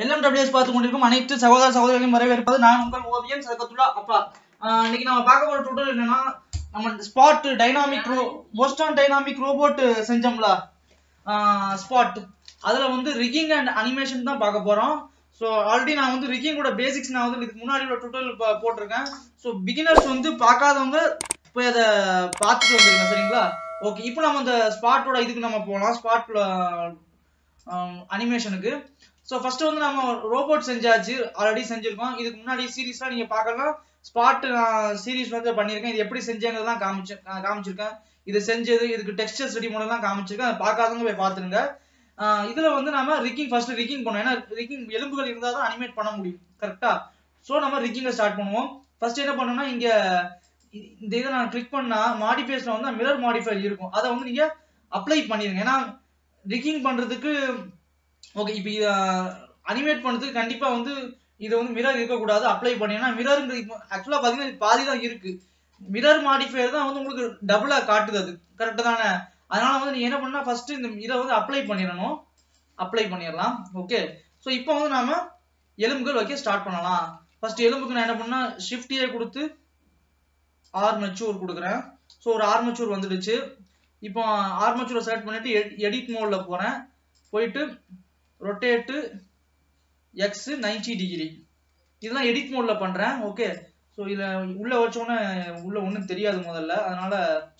LMWS பார்த்து கொண்டிருக்கும் அனைத்து சகோதர சகோதரிகளையும் வரவேற்பது நான் உங்கள் ஓவியன் சர்க்கத்துல்லா அப்பா ஆஹ் இன்னைக்கு நம்ம பார்க்க போற டுட்டோரியல் என்னன்னா நம்ம ஸ்பாட் டைனாமிக் ரோ போஸ்டான் டைனாமிக் ரோபோட் செஞ்சோம்ல ஸ்பாட் அதுல வந்து ரிகிங் அண்ட் அனிமேஷன் தான் பார்க்க போறோம் ஸோ ஆல்ரெடி நான் வந்து ரிகிங்கோட பேசிக்ஸ் நான் வந்து இதுக்கு முன்னாடி உள்ள டுட்டோரியல் போட்டிருக்கேன் ஸோ பிகினர்ஸ் வந்து பார்க்காதவங்க போய் அதை பார்த்துட்டு வந்துருங்க சரிங்களா ஓகே இப்போ நம்ம அந்த ஸ்பாட்டோட இதுக்கு நம்ம போகலாம் ஸ்பாட்ல அனிமேஷனுக்கு ஸோ ஃபர்ஸ்ட் வந்து நம்ம ரோபோட் செஞ்சாச்சு ஆல்ரெடி செஞ்சிருக்கோம் இதுக்கு முன்னாடி சீரீஸ்லாம் நீங்க பார்க்கலாம் ஸ்பாட் சீரீஸ் வந்து பண்ணியிருக்கேன் இது எப்படி செஞ்சேங்கிறதெல்லாம் காமிச்சு கா- காமிச்சிருக்கேன் இது செஞ்சது இதுக்கு டெக்ஸ்டர் ரெடி பண்ணலாம் காமிச்சிருக்கேன் அதை பார்க்காதவங்க போய் பார்த்துருங்க ஆஹ் இதுல வந்து நம்ம ரிக்கிங் ஃபர்ஸ்ட் ரிக்கிங் பண்ணோம் ஏன்னா ரிக்கிங் எலும்புகள் இருந்தால் தான் அனிமேட் பண்ண முடியும் கரெக்டா ஸோ நம்ம ரிக்கிங்கை ஸ்டார்ட் பண்ணுவோம் ஃபர்ஸ்ட் என்ன பண்ணணும்னா இங்க இ- இந்த இதை நான் கிளிக் பண்ணா மாடிஃபைஸ்ல வந்து மிரர் மாடிஃபை இருக்கும் அதை வந்து நீங்க அப்ளை பண்ணிருங்க ஏன்னா ரிக்கிங் பண்றதுக்கு ஓகே இப்போ அனிமேட் பண்றதுக்கு கண்டிப்பா வந்து இது வந்து மிரர் இருக்கக்கூடாது அப்ளை பண்ணி ஏன்னா மிரருங்கிறது இப்போ ஆக்சுவலா பாத்தீங்கன்னா இது பாதி தான் இருக்கு மிரர் மாடிஃபையர் தான் வந்து உங்களுக்கு டபுளா காட்டுது அது கரெக்ட் தானே அதனால வந்து நீங்க என்ன பண்ணா ஃபர்ஸ்ட் இந்த இதை வந்து அப்ளை பண்ணிடணும் அப்ளை பண்ணிடலாம் ஓகே ஸோ இப்போ வந்து நாம எலும்புகள் வைக்க ஸ்டார்ட் பண்ணலாம் ஃபர்ஸ்ட் எலும்புக்கு நான் என்ன பண்ணா ஷிஃப்டியே கொடுத்து ஆர் மெச்சூர் கொடுக்குறேன் ஸோ ஒரு ஆர் மெச்சூர் வந்துடுச்சு இப்போ ஆர் மெச்சூரை செலக்ட் பண்ணிட்டு எடிட் மோட்ல போறேன் போயிட்டு ரொட்டேட்டு எக்ஸ் நைன்டி டிகிரி இதெல்லாம் எடிட் மோட்ல பண்றேன் ஓகே ஸோ இதில் உள்ள வச்சோன்னே உள்ள ஒன்றும் தெரியாது முதல்ல அதனால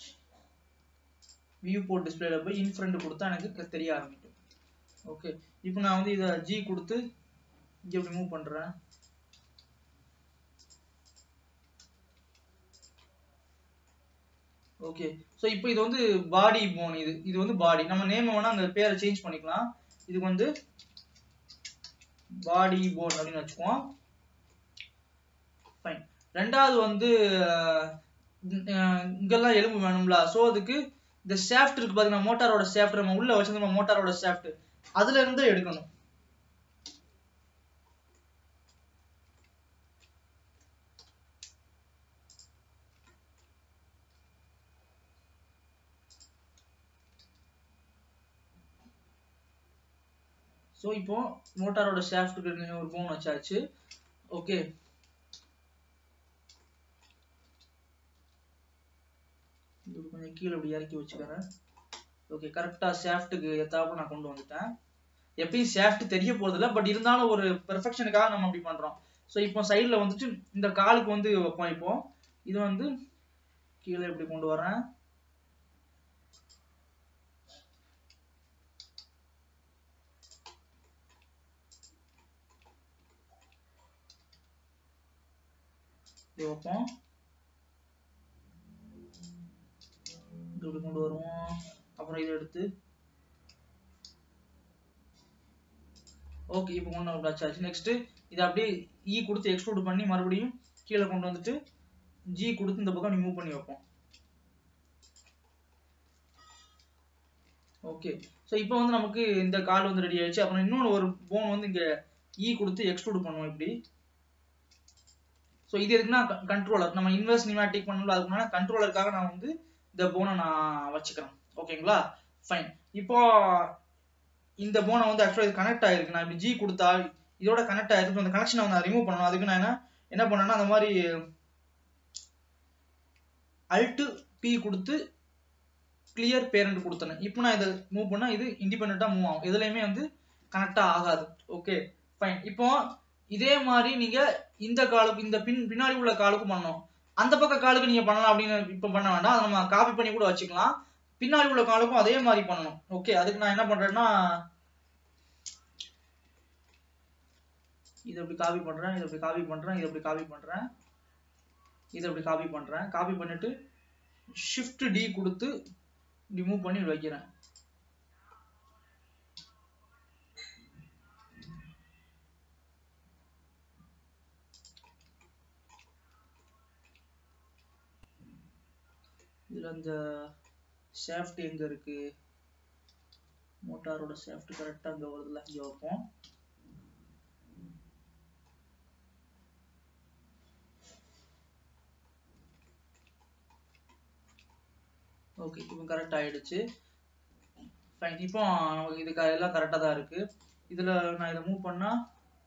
வியூ போர்ட் டிஸ்பிளேல போய் இன்ஃப்ரண்ட் கொடுத்தா எனக்கு தெரிய ஆரம்பிக்கும் ஓகே இப்போ நான் வந்து இதை ஜி கொடுத்து இங்கே இப்படி மூவ் பண்றேன் ஓகே ஸோ இப்போ இது வந்து பாடி போன் இது இது வந்து பாடி நம்ம நேம் வேணா அந்த பேரை சேஞ்ச் பண்ணிக்கலாம் இதுக்கு வந்து பாடி போன் அப்படின்னு வச்சுக்குவோம் ஃபைன் ரெண்டாவது வந்து அஹ், இங்கெல்லாம் எலும்பு வேணும்ல ஸோ அதுக்கு இந்த ஷாஃப்ட் இருக்கு பாத்தீங்கன்னா மோட்டாரோட ஷாஃப்ட் நம்ம உள்ள வச்சிருந்தோம் மோட்டாரோட ஷாஃப்ட் அதுல இருந்து எடுக்கணும் ஸோ இப்போ மோட்டாரோட ஷாஃப்ட்டுக்கு ஒரு போன் வச்சாச்சு ஓகே இது கொஞ்சம் கீழே இப்படி இறக்கி வச்சுக்கிறேன் ஓகே கரெக்டாக ஷாஃப்ட்டுக்கு எத்தாப்புல நான் கொண்டு வந்துட்டேன் எப்பயும் ஷாஃப்ட் தெரிய போறதில்ல பட் இருந்தாலும் ஒரு பெர்ஃபெக்ஷனுக்காக நம்ம அப்படி பண்றோம் ஸோ இப்போ சைடில் வந்துட்டு இந்த காலுக்கு வந்து வைப்போம் இப்போ இது வந்து கீழே இப்படி கொண்டு வரேன் இப்படி வைப்போம் இது இப்படி கொண்டு வருவோம் அப்புறம் இதை எடுத்து ஓகே இப்போ கொண்டு வச்சாச்சு நெக்ஸ்ட் இதை அப்படியே இ கொடுத்து எக்ஸ்ட்ரூட் பண்ணி மறுபடியும் கீழே கொண்டு வந்துட்டு ஜி கொடுத்து இந்த பக்கம் மூவ் பண்ணி வைப்போம் ஓகே ஸோ இப்போ வந்து நமக்கு இந்த கால் வந்து ரெடி ஆயிடுச்சு அப்புறம் இன்னொன்று ஒரு போன் வந்து இங்க இ கொடுத்து எக்ஸ்ட்ரூட் பண்ணுவோம் இப்படி ஸோ இது எதுக்குன்னா கண்ட்ரோலர் நம்ம இன்வெர்ஸ் நிமேட்டிக் பண்ணல அதுக்கு முன்னாடி கண்ட்ரோலருக்காக நான் வந்து இந்த போனை நான் வச்சுக்கிறேன் ஓகேங்களா ஃபைன் இப்போ இந்த போனை வந்து ஆக்சுவலாக இது கனெக்ட் ஆயிருக்கு நான் இப்படி ஜி கொடுத்தா இதோட கனெக்ட் ஆயிருக்கு அந்த கனெக்ஷனை வந்து ரிமூவ் பண்ணணும் அதுக்கு நான் என்ன என்ன பண்ணேன்னா அந்த மாதிரி அல்ட்டு பி கொடுத்து கிளியர் பேரண்ட் கொடுத்தேன் இப்போ நான் இதை மூவ் பண்ணா இது இண்டிபெண்டா மூவ் ஆகும் எதுலையுமே வந்து கனெக்டா ஆகாது ஓகே ஃபைன் இப்போ இதே மாதிரி நீங்க இந்த காலுக்கு இந்த பின் பின்னாடி உள்ள காலுக்கும் பண்ணணும் அந்த பக்க காலுக்கு நீங்க பண்ணலாம் அப்படின்னு இப்ப பண்ண வேண்டாம் அதை நம்ம காப்பி பண்ணி கூட வச்சுக்கலாம் பின்னாடி உள்ள காலுக்கும் அதே மாதிரி பண்ணணும் ஓகே அதுக்கு நான் என்ன பண்றேன்னா இதை இப்படி காப்பி பண்றேன் இதை இப்படி காப்பி பண்றேன் இதை இப்படி காப்பி பண்றேன் இதை இப்படி காப்பி பண்றேன் காப்பி பண்ணிட்டு ஷிஃப்ட் டி கொடுத்து ரிமூவ் பண்ணி இப்படி வைக்கிறேன் இதுல அந்த ஷாஃப்ட் எங்க இருக்கு மோட்டாரோட ஷாஃப்ட் கரெக்டா இங்க வருதுல இங்க வைப்போம் ஓகே இப்போ கரெக்ட் ஆயிடுச்சு ஃபைன் இப்போ நமக்கு இது க- எல்லாம் கரெக்டாக தான் இருக்கு இதுல நான் இதை மூவ் பண்ணா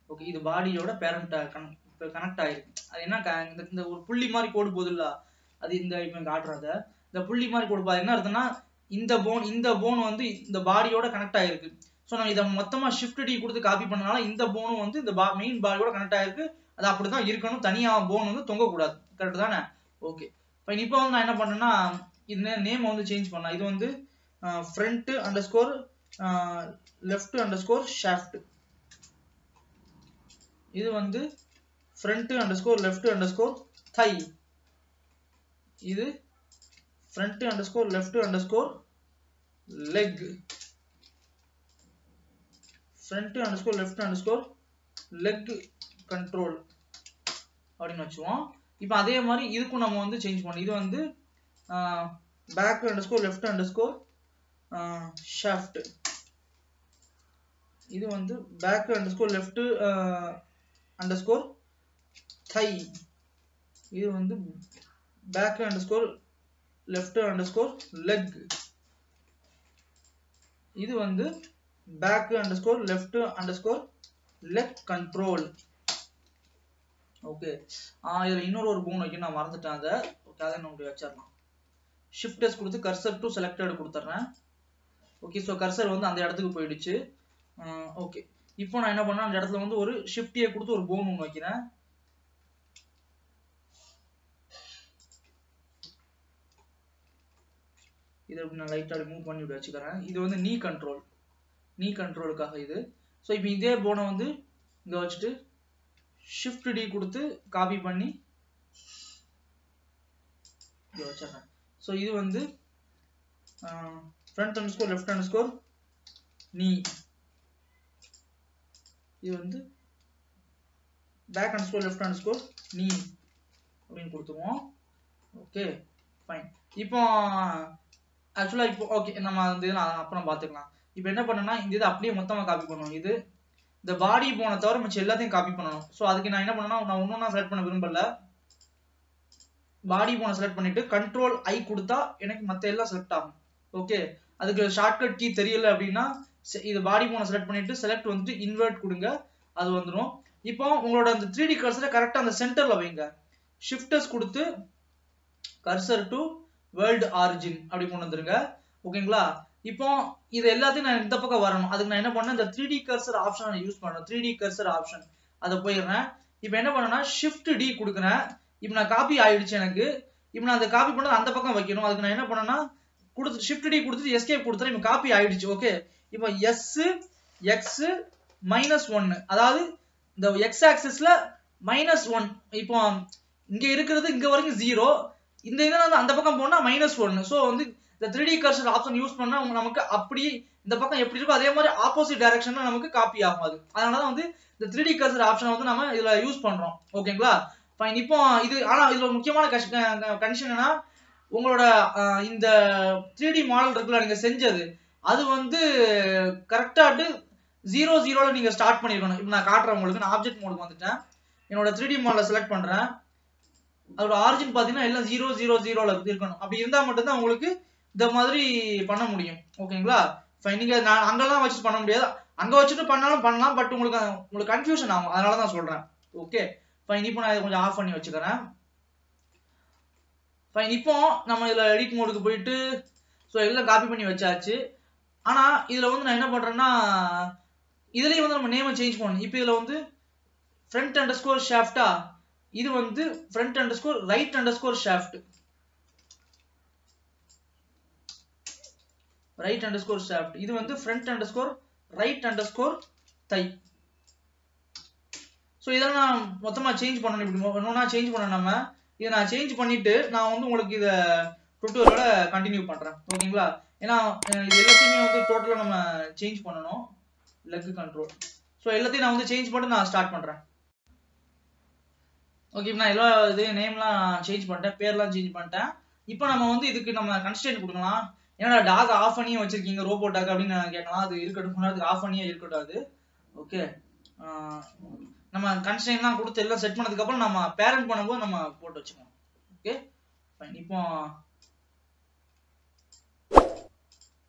ஓகே இது பாடியோட பேரண்ட் கனெக்ட் ஆயிருக்கு அது என்ன க- இந்த இந்த ஒரு புள்ளி மாதிரி கோடு போகுதுல்ல அது இந்த இப்போ காட்டுறத இந்த புள்ளி மாதிரி கோடு பாரு என்ன அர்த்தம்னா இந்த போன் இந்த போன் வந்து இந்த பாடியோட கனெக்ட் ஆயிருக்கு ஸோ நம்ம இதை மொத்தமா ஷிஃப்ட் டி கொடுத்து காப்பி பண்ணனால இந்த போனும் வந்து இந்த மெயின் பாடியோட கனெக்ட் ஆயிருக்கு அது அப்படிதான் இருக்கணும் தனியா போன் வந்து தொங்கக்கூடாது கரெக்ட் தானே ஓகே ஃபைன் இப்போ வந்து நான் என்ன பண்ணேன்னா இது நேம் வந்து சேஞ்ச் பண்ணேன் இது வந்து front underscore left underscore shaft இது வந்து front underscore left underscore thigh இது front underscore left underscore leg front underscore left underscore leg control அப்படின்னு வச்சுவோம் இப்போ அதே மாதிரி இதுக்கும் நம்ம வந்து சேஞ்ச் பண்ணோம் இது வந்து back underscore left underscore shaft இது வந்து back underscore left underscore thigh இது வந்து back underscore left underscore leg இது வந்து back underscore left underscore leg control okay இதுல இன்னொரு ஒரு போன் வைக்க நான் மறந்துட்டேன் அதை ஓகே அதை நம்ம இப்படி வச்சிடலாம் ஷிஃப்ட் எஸ் கொடுத்து கர்சர் டு செலக்டட் கொடுத்துட்றேன் ஓகே ஸோ கர்சர் வந்து அந்த இடத்துக்கு போயிடுச்சு ஓகே இப்போ நான் என்ன பண்ணேன் அந்த இடத்துல வந்து ஒரு ஷிஃப்டியை கொடுத்து ஒரு போன் ஒன்று வைக்கிறேன் இதை இப்படி நான் லைட்டாக மூவ் பண்ணி இப்படி வச்சுக்கிறேன் இது வந்து நீ கண்ட்ரோல் நீ கண்ட்ரோலுக்காக இது ஸோ இப்போ இதே போனை வந்து இங்கே வச்சுட்டு ஷிஃப்ட் டி கொடுத்து காப்பி பண்ணி இங்கே வச்சிடுறேன் ஸோ இது வந்து front underscore left underscore knee இது வந்து back underscore left underscore knee அப்படின்னு கொடுத்துருவோம் ஓகே ஃபைன் இப்போ ஆக்சுவலாக இப்போ ஓகே நம்ம வந்து நான் அப்புறம் பார்த்துக்கலாம் இப்போ என்ன பண்ணேன்னா இந்த இது அப்படியே மொத்தமாக காப்பி பண்ணுவோம் இது இந்த பாடி போன தவிர மிச்சம் எல்லாத்தையும் காப்பி பண்ணணும் ஸோ அதுக்கு நான் என்ன பண்ணேன்னா நான் ஒன்றும் செலக்ட் பண்ண விரும்பல பாடி போன செலக்ட் பண்ணிட்டு கண்ட்ரோல் ஐ கொடுத்தா எனக்கு மற்ற எல்லாம் செலக்ட் ஆகும் ஓகே அதுக்கு ஷார்ட்கட் கீ தெரியல அப்படின்னா செ- இது பாடி போன செலக்ட் பண்ணிட்டு செலக்ட் வந்துட்டு இன்வெர்ட் கொடுங்க அது வந்துடும் இப்போ உங்களோட அந்த த்ரீ டி கர்சரை கரெக்டாக அந்த சென்டர்ல வைங்க ஷிஃப்டர்ஸ் கொடுத்து கர்சர் டு வேர்ல்டு ஆரிஜின் அப்படி கொண்டு வந்துருங்க ஓகேங்களா இப்போ இது எல்லாத்தையும் நான் இந்த பக்கம் வரணும் அதுக்கு நான் என்ன பண்ணேன் இந்த த்ரீ டி கர்சர் ஆப்ஷன் நான் யூஸ் பண்ணேன் த்ரீ டி கர்சர் ஆப்ஷன் அதை போயிடுறேன் இப்போ என்ன பண்ணேன்னா ஷிஃப்ட் டி கொடுக்குறேன் இப்போ நான் காப்பி ஆயிடுச்சு எனக்கு இப்போ நான் அந்த காப்பி பண்ணது அந்த பக்கம் வைக்கணும் அதுக்கு நான் என்ன பண்ணேன்னா கொடுத்து ஷிஃப்ட் டி கொடுத்துட்டு எஸ்கேப் கொடுத்துறேன் இப்போ காப்பி ஆயிடுச்சு ஓகே இப்போ எஸ் எக்ஸ் மைனஸ் ஒன்னு அதாவது இந்த எக்ஸ் ஆக்சிஸ்ல மைனஸ் ஒன் இப்போ இங்க இருக்கிறது இங்க வரைக்கும் ஜீரோ இந்த இதில் வந்து அந்த பக்கம் போனா மைனஸ் ஒன்னு ஸோ வந்து இந்த three D cursor option use பண்ணா உங்க நமக்கு அப்படி இந்த பக்கம் எப்படி இருக்கோ அதே மாதிரி ஆப்போசிட் டைரக்ஷன்ல நமக்கு காப்பி ஆகும் அது அதனால தான் வந்து இந்த த்ரீ டி கர்சர் ஆப்ஷனை வந்து நம்ம இதுல யூஸ் பண்றோம் ஓகேங்களா ஃபைன் இப்போ இது ஆனா இதுல ஒரு முக்கியமான கண்டிஷன் என்னன்னா உங்களோட அஹ், இந்த த்ரீ டி மாடல் இருக்குல்ல நீங்க செஞ்சது அது வந்து கரெக்டாட்டு ஜீரோ ஜீரோல நீங்க ஸ்டார்ட் பண்ணிருக்கணும் இப்போ நான் காட்டுறேன் உங்களுக்கு நான் ஆப்ஜெக்ட் மோடுக்கு வந்துட்டேன் என்னோட த்ரீ டி மாடலை செலக்ட் பண்றேன் அதோட ஆரிஜின் பாத்தீங்கன்னா எல்லாம் ஜீரோ ஜீரோ ஜீரோல இருக்கணும் அப்படி இருந்தா மட்டும்தான் உங்களுக்கு இந்த மாதிரி பண்ண முடியும் ஓகேங்களா ஃபைன் நீங்க நான் அங்கெல்லாம் வச்சு பண்ண முடியாது அங்க வச்சுட்டு பண்ணாலும் பண்ணலாம் பட் உங்களுக்கு அது- உங்களுக்கு கன்ஃபியூஷன் ஆகும் அதனால தான் சொல்றேன் ஓகே ஃபைன் இப்போ நான் இதை கொஞ்சம் ஆஃப் பண்ணி வச்சுக்கிறேன் ஃபைன் இப்போ நம்ம இதுல எடிட் மோடுக்கு போயிட்டு ஸோ எல்லாம் காப்பி பண்ணி வச்சாச்சு ஆனா இதுல வந்து நான் என்ன பண்றேன்னா இதுலயும் வந்து நம்ம நேமை சேஞ்ச் பண்ணணும் இப்போ இதுல வந்து ஃப்ரண்ட் அண்டர் ஸ்கோர் ஷாஃப்டா இது வந்து front underscore right underscore shaft right underscore shaft இது வந்து front underscore right underscore thigh so இதெல்லாம் நான் மொத்தமா சேஞ்ச் பண்ணணும் இப்படி ஒன்றா சேஞ்ச் பண்ண நம்ம இதை நான் சேஞ்ச் பண்ணிட்டு நான் வந்து உங்களுக்கு இதை டுட்டோரியோட கண்டினியூ பண்றேன் ஓகேங்களா ஏன்னா அஹ் இது எல்லாத்தையுமே வந்து டோட்டலாக நம்ம சேஞ்ச் பண்ணணும் லெக் கண்ட்ரோல் ஸோ எல்லாத்தையும் நான் வந்து சேஞ்ச் பண்ணிட்டு நான் ஸ்டார்ட் பண்றேன் ஓகே நான் எல்லா இதையும் நேம்லாம் சேஞ்ச் பண்ணிட்டேன் பேர்லாம் சேஞ்ச் பண்ணிட்டேன் இப்போ நம்ம வந்து இதுக்கு நம்ம கன்ஸ்டன்ட் கொடுக்கலாம் ஏன்னா டாக் ஆஃப் பண்ணியே வச்சிருக்கீங்க ரோபோ டாக் அப்படின்னு நான் கேட்கலாம் அது இருக்கட்டும் அதுக்கு ஆஃப் பண்ணியே இருக்கட்டும் அது ஓகே நம்ம கன்ஸ்டன்ட்லாம் கொடுத்து எல்லாம் செட் பண்ணதுக்கு அப்புறம் நம்ம பேரண்ட் பண்ணும்போது நம்ம போட்டு வச்சுக்கலாம் ஓகே ஃபைன் இப்போ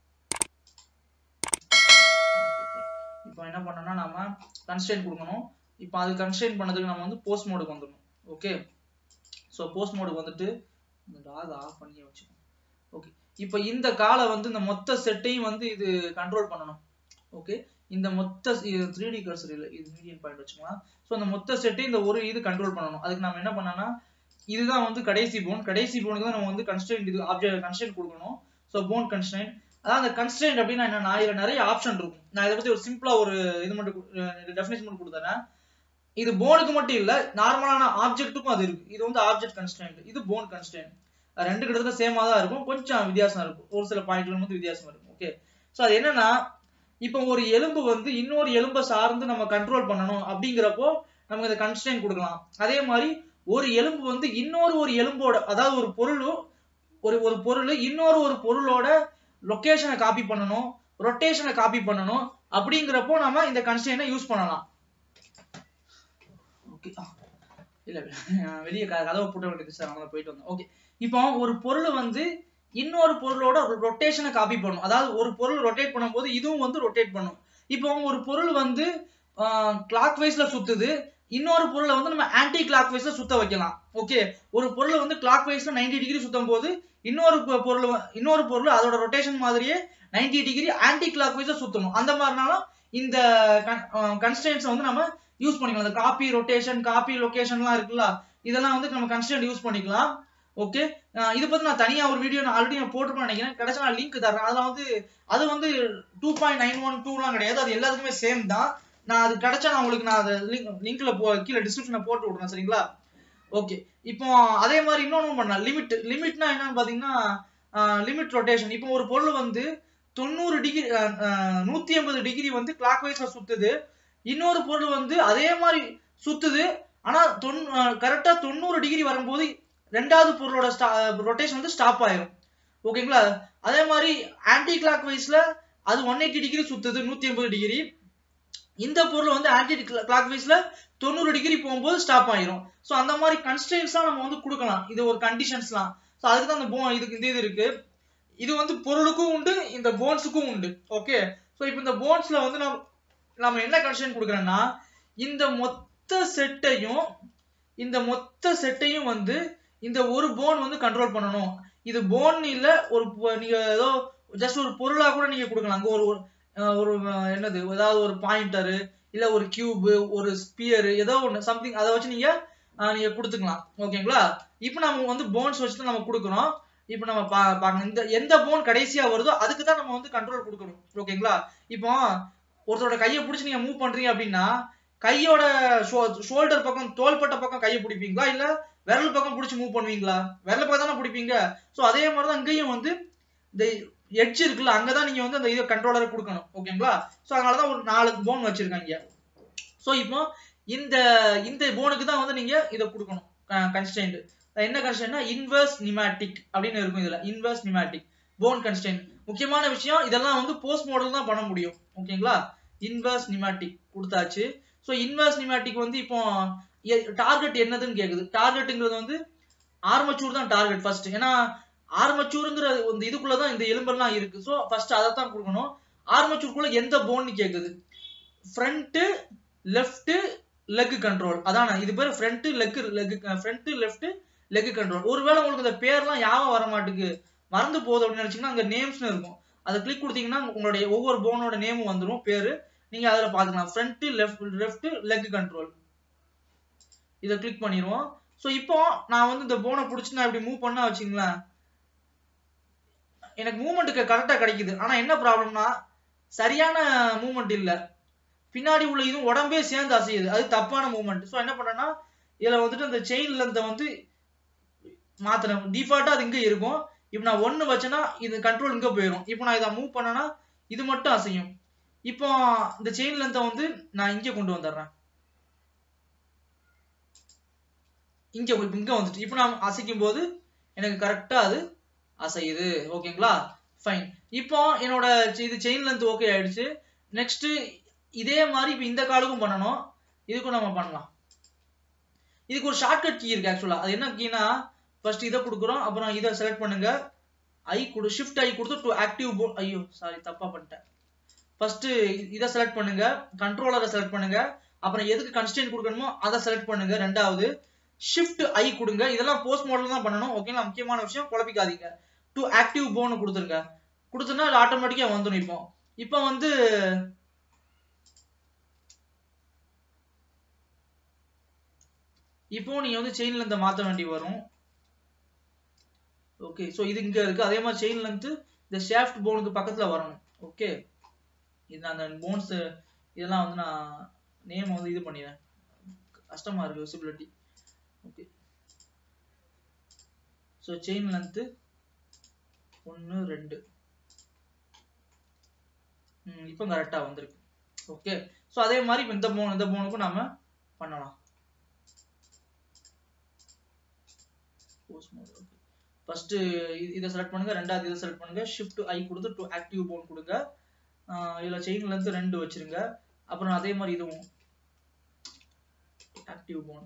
இப்போ என்ன பண்ணோம்னா நாம கன்ஸ்டன்ட் கொடுக்கணும் இப்போ அது கன்ஸ்ட்ரெயின் பண்ணதுக்கு நம்ம வந்து போஸ்ட் மோடுக்கு வந்துடணும் ஓகே ஸோ போஸ்ட் மோடுக்கு வந்துட்டு இந்த டாக் ஆஃப் பண்ணி வச்சுக்கணும் ஓகே இப்போ இந்த காலை வந்து இந்த மொத்த செட்டையும் வந்து இது கண்ட்ரோல் பண்ணணும் ஓகே இந்த மொத்த த்ரீ டி கர்சர் இல்லை இது மீடியன் பாயிண்ட் வச்சுக்கலாம் ஸோ அந்த மொத்த செட்டையும் இந்த ஒரு இது கண்ட்ரோல் பண்ணணும் அதுக்கு நம்ம என்ன பண்ணோம்னா இதுதான் வந்து கடைசி போன் கடைசி போனுக்கு தான் நம்ம வந்து கன்ஸ்டன்ட் இது ஆப்ஜெக்ட் கன்ஸ்டன்ட் கொடுக்கணும் ஸோ போன் கன்ஸ்டன்ட் அதான் அந்த கன்ஸ்டன்ட் அப்படின்னா என்னன்னா இதுல நிறைய ஆப்ஷன் இருக்கும் நான் இதை பத்தி ஒரு சிம்பிளா ஒரு இது மட்டும் டெஃபினேஷன் மட்டும் கொடுத்தேன் இது போனுக்கு மட்டும் இல்ல நார்மலான ஆப்ஜெக்ட்டுக்கும் அது இருக்கு இது வந்து ஆப்ஜெக்ட் கன்ஸ்டன்ட் இது போன் கன்ஸ்டன்ட் ரெண்டு கிட்டத்தட்ட சேமா தான் இருக்கும் கொஞ்சம் வித்தியாசம் இருக்கும் ஒரு சில பாயிண்ட்ல வந்து வித்தியாசம் இருக்கும் ஓகே ஸோ அது என்னன்னா இப்போ ஒரு எலும்பு வந்து இன்னொரு எலும்பை சார்ந்து நம்ம கண்ட்ரோல் பண்ணணும் அப்படிங்கிறப்போ நமக்கு இந்த கன்ஸ்டன்ட் கொடுக்கலாம் அதே மாதிரி ஒரு எலும்பு வந்து இன்னொரு ஒரு எலும்போட அதாவது ஒரு பொருள் ஒரு ஒரு பொருள் இன்னொரு ஒரு பொருளோட லொகேஷனை காப்பி பண்ணணும் ரொட்டேஷனை காப்பி பண்ணணும் அப்படிங்கிறப்போ நம்ம இந்த கன்ஸ்டன்டை யூஸ் பண்ணலாம் ஓகே இல்ல வெளியே கதவை போட்ட வேண்டியது சார் அதனால போயிட்டு வந்தோம் ஓகே இப்போ ஒரு பொருள் வந்து இன்னொரு பொருளோட ரொட்டேஷனை காப்பி பண்ணும் அதாவது ஒரு பொருள் ரொட்டேட் பண்ணும்போது இதுவும் வந்து ரொட்டேட் பண்ணும் இப்போ ஒரு பொருள் வந்து கிளாக் வைஸ்ல சுத்துது இன்னொரு பொருளை வந்து நம்ம ஆன்டி கிளாக் வைஸ்ல சுத்த வைக்கலாம் ஓகே ஒரு பொருளை வந்து கிளாக் வைஸ்ல நைன்டி டிகிரி சுத்தும் போது இன்னொரு பொருள் இன்னொரு பொருள் அதோட ரொட்டேஷன் மாதிரியே நைன்டி டிகிரி ஆன்டி கிளாக் வைஸ்ல சுத்தணும் அந்த மாதிரினாலும் இந்த கன்ஸ்டன்ஸ் வந்து நம்ம யூஸ் பண்ணிக்கலாம் இந்த காப்பி ரொட்டேஷன் காப்பி லொகேஷன்லாம் இருக்குல்ல இதெல்லாம் வந்து நம்ம கன்ஸ்டன்ட் யூஸ் பண்ணிக்கலாம் ஓகே இதை பத்தி நான் தனியா ஒரு வீடியோ நான் ஆல்ரெடி நான் போட்டுருப்பேன் நினைக்கிறேன் கிடைச்சா நான் லிங்க் தரேன் அதெல்லாம் வந்து அது வந்து டூ பாயிண்ட் நைன் ஒன் டூலாம் கிடையாது அது எல்லாத்துக்குமே சேம் தான் நான் அது கிடைச்சா நான் உங்களுக்கு நான் அதை லிங்க் லிங்க்ல போ கீழே டிஸ்கிரிப்ஷன்ல போட்டு விடுறேன் சரிங்களா ஓகே இப்போ அதே மாதிரி இன்னொன்று பண்ணலாம் லிமிட் லிமிட்னா என்னன்னு பாத்தீங்கன்னா லிமிட் ரொட்டேஷன் இப்போ ஒரு பொருள் வந்து தொண்ணூறு டிகிரி நூத்தி ஐம்பது டிகிரி வந்து கிளாக் வைஸ்ல சுத்துது இன்னொரு பொருள் வந்து அதே மாதிரி சுத்துது ஆனா தொன் கரெக்டா தொண்ணூறு டிகிரி வரும்போது ரெண்டாவது பொருளோட ரொட்டேஷன் வந்து ஸ்டாப் ஆயிரும் ஓகேங்களா அதே மாதிரி ஆன்டி கிளாக் வைஸ்ல அது ஒன் எயிட்டி டிகிரி சுத்துது நூத்தி ஐம்பது டிகிரி இந்த பொருள் வந்து ஆன்டி கிளாக் வைஸ்ல தொண்ணூறு டிகிரி போகும்போது ஸ்டாப் ஆயிரும் ஸோ அந்த மாதிரி கன்ஸ்டன்ஸ்லாம் நம்ம வந்து கொடுக்கலாம் இது ஒரு கண்டிஷன்ஸ்லாம் ஸோ அதுக்கு தான் அந்த போ இதுக்கு இந்த இது இருக்கு இது வந்து பொருளுக்கும் உண்டு இந்த போன்ஸுக்கும் உண்டு ஓகே ஸோ இப்போ இந்த போன்ஸ்ல வந்து நம்ம நம்ம என்ன கன்ஸ்டன் கொடுக்குறோம்னா இந்த மொத்த செட்டையும் இந்த மொத்த செட்டையும் வந்து இந்த ஒரு போன் வந்து கண்ட்ரோல் பண்ணணும் இது போன் இல்ல ஒரு நீங்க ஏதோ ஜஸ்ட் ஒரு பொருளா கூட நீங்க கொடுக்கலாம் அங்க ஒரு ஒரு என்னது ஏதாவது ஒரு பாயிண்டரு இல்ல ஒரு கியூப் ஒரு ஸ்பியர் ஏதோ ஒன்று சம்திங் அதை வச்சு நீங்க நீங்க கொடுத்துக்கலாம் ஓகேங்களா இப்போ நம்ம வந்து போன்ஸ் வச்சு தான் நம்ம கொடுக்குறோம் இப்போ நம்ம பா பார்க்கணும் இந்த எந்த போன் கடைசியா வருதோ அதுக்கு தான் நம்ம வந்து கண்ட்ரோல் கொடுக்கணும் ஓகேங்களா இப்போ ஒருத்தரோட கையை பிடிச்சி நீங்க மூவ் பண்றீங்க அப்படின்னா கையோட ஷோல்டர் பக்கம் தோள்பட்ட பக்கம் கையை பிடிப்பீங்களா இல்ல விரல் பக்கம் பிடிச்சி மூவ் பண்ணுவீங்களா விரல் பக்கம் தானே பிடிப்பீங்க ஸோ அதே மாதிரி தான் இங்கேயும் வந்து இந்த எட்ஜ் இருக்குல்ல அங்கதான் நீங்க வந்து அந்த இதை கண்ட்ரோலரை கொடுக்கணும் ஓகேங்களா ஸோ அதனாலதான் ஒரு நாலு போன் வச்சிருக்காங்க ஸோ இப்போ இந்த இந்த போனுக்கு தான் வந்து நீங்க இதை கொடுக்கணும் கன்ஸ்டன்ட் என்ன கன்ஸ்டன்ட்னா இன்வெர்ஸ் நிமேட்டிக் அப்படின்னு இருக்கும் இதுல இன்வெர்ஸ் நிமேட்டிக் போன் கன்ஸ்டன்ட் முக்கியமான விஷயம் இதெல்லாம் வந்து போஸ்ட் மாடல் தான் பண்ண முடியும் ஓகேங்களா இன்வெர்ஸ் நிமேட்டிக் கொடுத்தாச்சு ஸோ இன்வெர்ஸ் நிமேட்டிக் வந்து இப்போ டார்கெட் என்னதுன்னு கேக்குது டார்கெட்டுங்கிறது வந்து ஆர்மச்சூர் தான் டார்கெட் ஃபர்ஸ்ட் ஏன்னா ஆர்மச்சூருங்கிற இந்த இதுக்குள்ளதான் இந்த எலும்பெல்லாம் இருக்கு ஸோ ஃபர்ஸ்ட் அதை தான் கொடுக்கணும் ஆர்மச்சூருக்குள்ள எந்த போன்னு கேக்குது ஃப்ரண்ட் லெஃப்ட் லெக் கண்ட்ரோல் அதான இது பேர் front leg leg front left leg control ஒருவேளை உங்களுக்கு இந்த பேர்லாம் யாவும் வர மாட்டுக்கு மறந்து போகுது அப்படின்னு நினைச்சீங்கன்னா அங்க நேம்ஸ்னு இருக்கும் அதை கிளிக் கொடுத்தீங்கன்னா உங்களுடைய ஒவ்வொரு போனோட நேமும் வந்துடும் பேரு நீங்க அதுல பாத்துக்கலாம் front left left leg control இதை கிளிக் பண்ணிடுவோம் ஸோ இப்போ நான் வந்து இந்த போனை பிடிச்சி நான் இப்படி மூவ் பண்ணா வச்சுங்களேன் எனக்கு மூவ்மெண்ட்டுக்கு கரெக்டா கிடைக்குது ஆனா என்ன ப்ராப்ளம்னா சரியான மூவ்மெண்ட் இல்ல பின்னாடி உள்ள இதுவும் உடம்பே சேர்ந்து அசையுது அது தப்பான மூவ்மெண்ட் ஸோ என்ன பண்ணேன்னா இதுல வந்துட்டு அந்த செயின் லென்த்தை வந்து மாத்திரம் டிஃபால்ட்டா அது இங்க இருக்கும் இப்போ நான் ஒன்னு வச்சேன்னா இது கண்ட்ரோல் இங்க போயிடும் இப்போ நான் இதை மூவ் பண்ணேன்னா இது மட்டும் அசையும் இப்போ இந்த செயின் லென்த்தை வந்து நான் இங்க கொண்டு வந்துடுறேன் இங்க இங்க வந்துட்டு இப்போ நான் அசைக்கும் போது எனக்கு கரெக்டா அது அசையுது ஓகேங்களா ஃபைன் இப்போ என்னோட இது செயின் லென்த் ஓகே ஆயிடுச்சு நெக்ஸ்ட் இதே மாதிரி இப்போ இந்த காலுக்கும் பண்ணணும் இதுக்கும் நம்ம பண்ணலாம் இதுக்கு ஒரு ஷார்ட்கட் கீ இருக்கு ஆக்சுவலா அது என்ன கீனா ஃபர்ஸ்ட் இதை கொடுக்குறோம் அப்புறம் இதை செலக்ட் பண்ணுங்க ஐ கொடு ஷிஃப்ட் ஐ கொடுத்து டு ஆக்டிவ் போ ஐயோ சாரி தப்பா பண்ணிட்டேன் ஃபர்ஸ்ட் இதை செலக்ட் பண்ணுங்க கண்ட்ரோலரை செலக்ட் பண்ணுங்க அப்புறம் எதுக்கு கன்ஸ்டன்ட் கொடுக்கணுமோ அதை செலக்ட் பண்ணுங்க ரெண்டாவது ஷிஃப்ட் ஐ கொடுங்க இதெல்லாம் போஸ்ட் மாடல் தான் பண்ணணும் ஓகேங்களா முக்கியமான விஷயம் குழப்பிக்காதீங்க டு ஆக்டிவ் போன் கொடுத்துருங்க கொடுத்தோன்னா அது ஆட்டோமேட்டிக்கா வந்துடும் இப்போ இப்போ வந்து இப்போ நீங்க வந்து செயின் லென்த்தை மாத்த வேண்டி வரும் ஓகே ஸோ இது இங்க இருக்கு அதே மாதிரி செயின் லென்த் இந்த ஷாஃப்ட் போனுக்கு பக்கத்துல வரணும் ஓகே இது அந்த போன்ஸ் இதெல்லாம் வந்து நான் நேம் வந்து இது பண்ணிடுறேன் கஷ்டமா இருக்கு visibility okay so chain length ஒன்று ரெண்டு ம் இப்போ கரெக்டாக வந்திருக்கு ஓகே ஸோ அதே மாதிரி இப்ப இந்த போன் இந்த போனுக்கும் நாம பண்ணலாம் ஃபர்ஸ்ட் இதை செலக்ட் பண்ணுங்க ரெண்டாவது இதை செலக்ட் பண்ணுங்க ஷிஃப்ட் ஐ கொடுத்து டு ஆக்டிவ் போன் கொடுங்க இதுல செயின் லென்த் ரெண்டு வச்சிருங்க அப்புறம் அதே மாதிரி இதுவும் ஆக்டிவ் போன்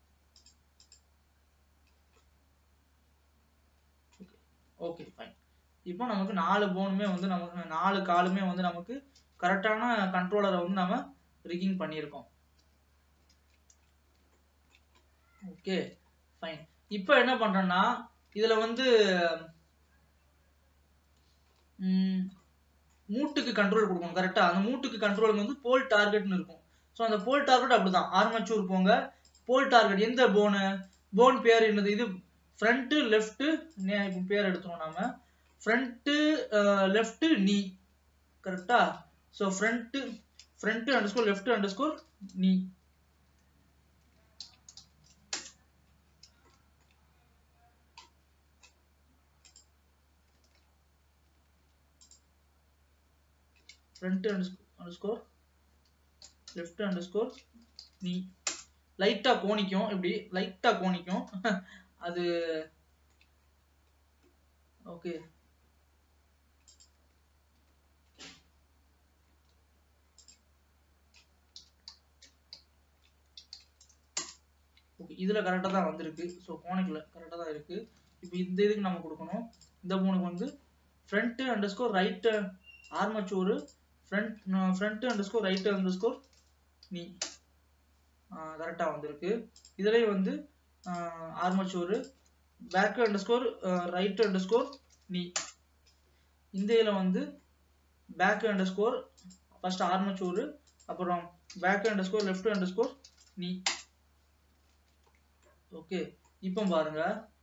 ஓகே ஃபைன் இப்போ நமக்கு நாலு போனுமே வந்து நமக்கு நாலு காலுமே வந்து நமக்கு கரெக்டான கண்ட்ரோலரை வந்து நம்ம ரிகிங் பண்ணியிருக்கோம் ஓகே ஃபைன் இப்போ என்ன பண்றேன்னா இதுல வந்து மூட்டுக்கு கண்ட்ரோல் கொடுக்கணும் கரெக்டா அந்த மூட்டுக்கு கண்ட்ரோல் வந்து போல் டார்கெட்னு இருக்கும் ஸோ அந்த போல் டார்கெட் அப்படிதான் ஆர்மச்சூர் போங்க போல் டார்கெட் எந்த போனு போன் பேர் என்னது இது ஃப்ரண்ட்டு லெஃப்ட்டு இப்போ பேர் எடுத்தோம் நாம ஃப்ரண்ட்டு லெஃப்ட்டு நீ கரெக்டா so front front underscore left underscore knee front underscore left underscore knee லைட்டா கோணிக்கும் இப்படி லைட்டா கோணிக்கும் அது ஓகே ஓகே இதுல கரெக்டா தான் வந்திருக்கு ஸோ கோணிக்கல கரெக்டா தான் இருக்கு இப்போ இந்த இதுக்கு நம்ம கொடுக்கணும் இந்த மூணுக்கு வந்து front underscore right armature front front underscore right underscore knee கரெக்டாக வந்திருக்கு இதுலேயும் வந்து armature back underscore right underscore knee இந்த இதில் வந்து back underscore first armature அப்புறம் back underscore left underscore knee okay இப்போ பாருங்க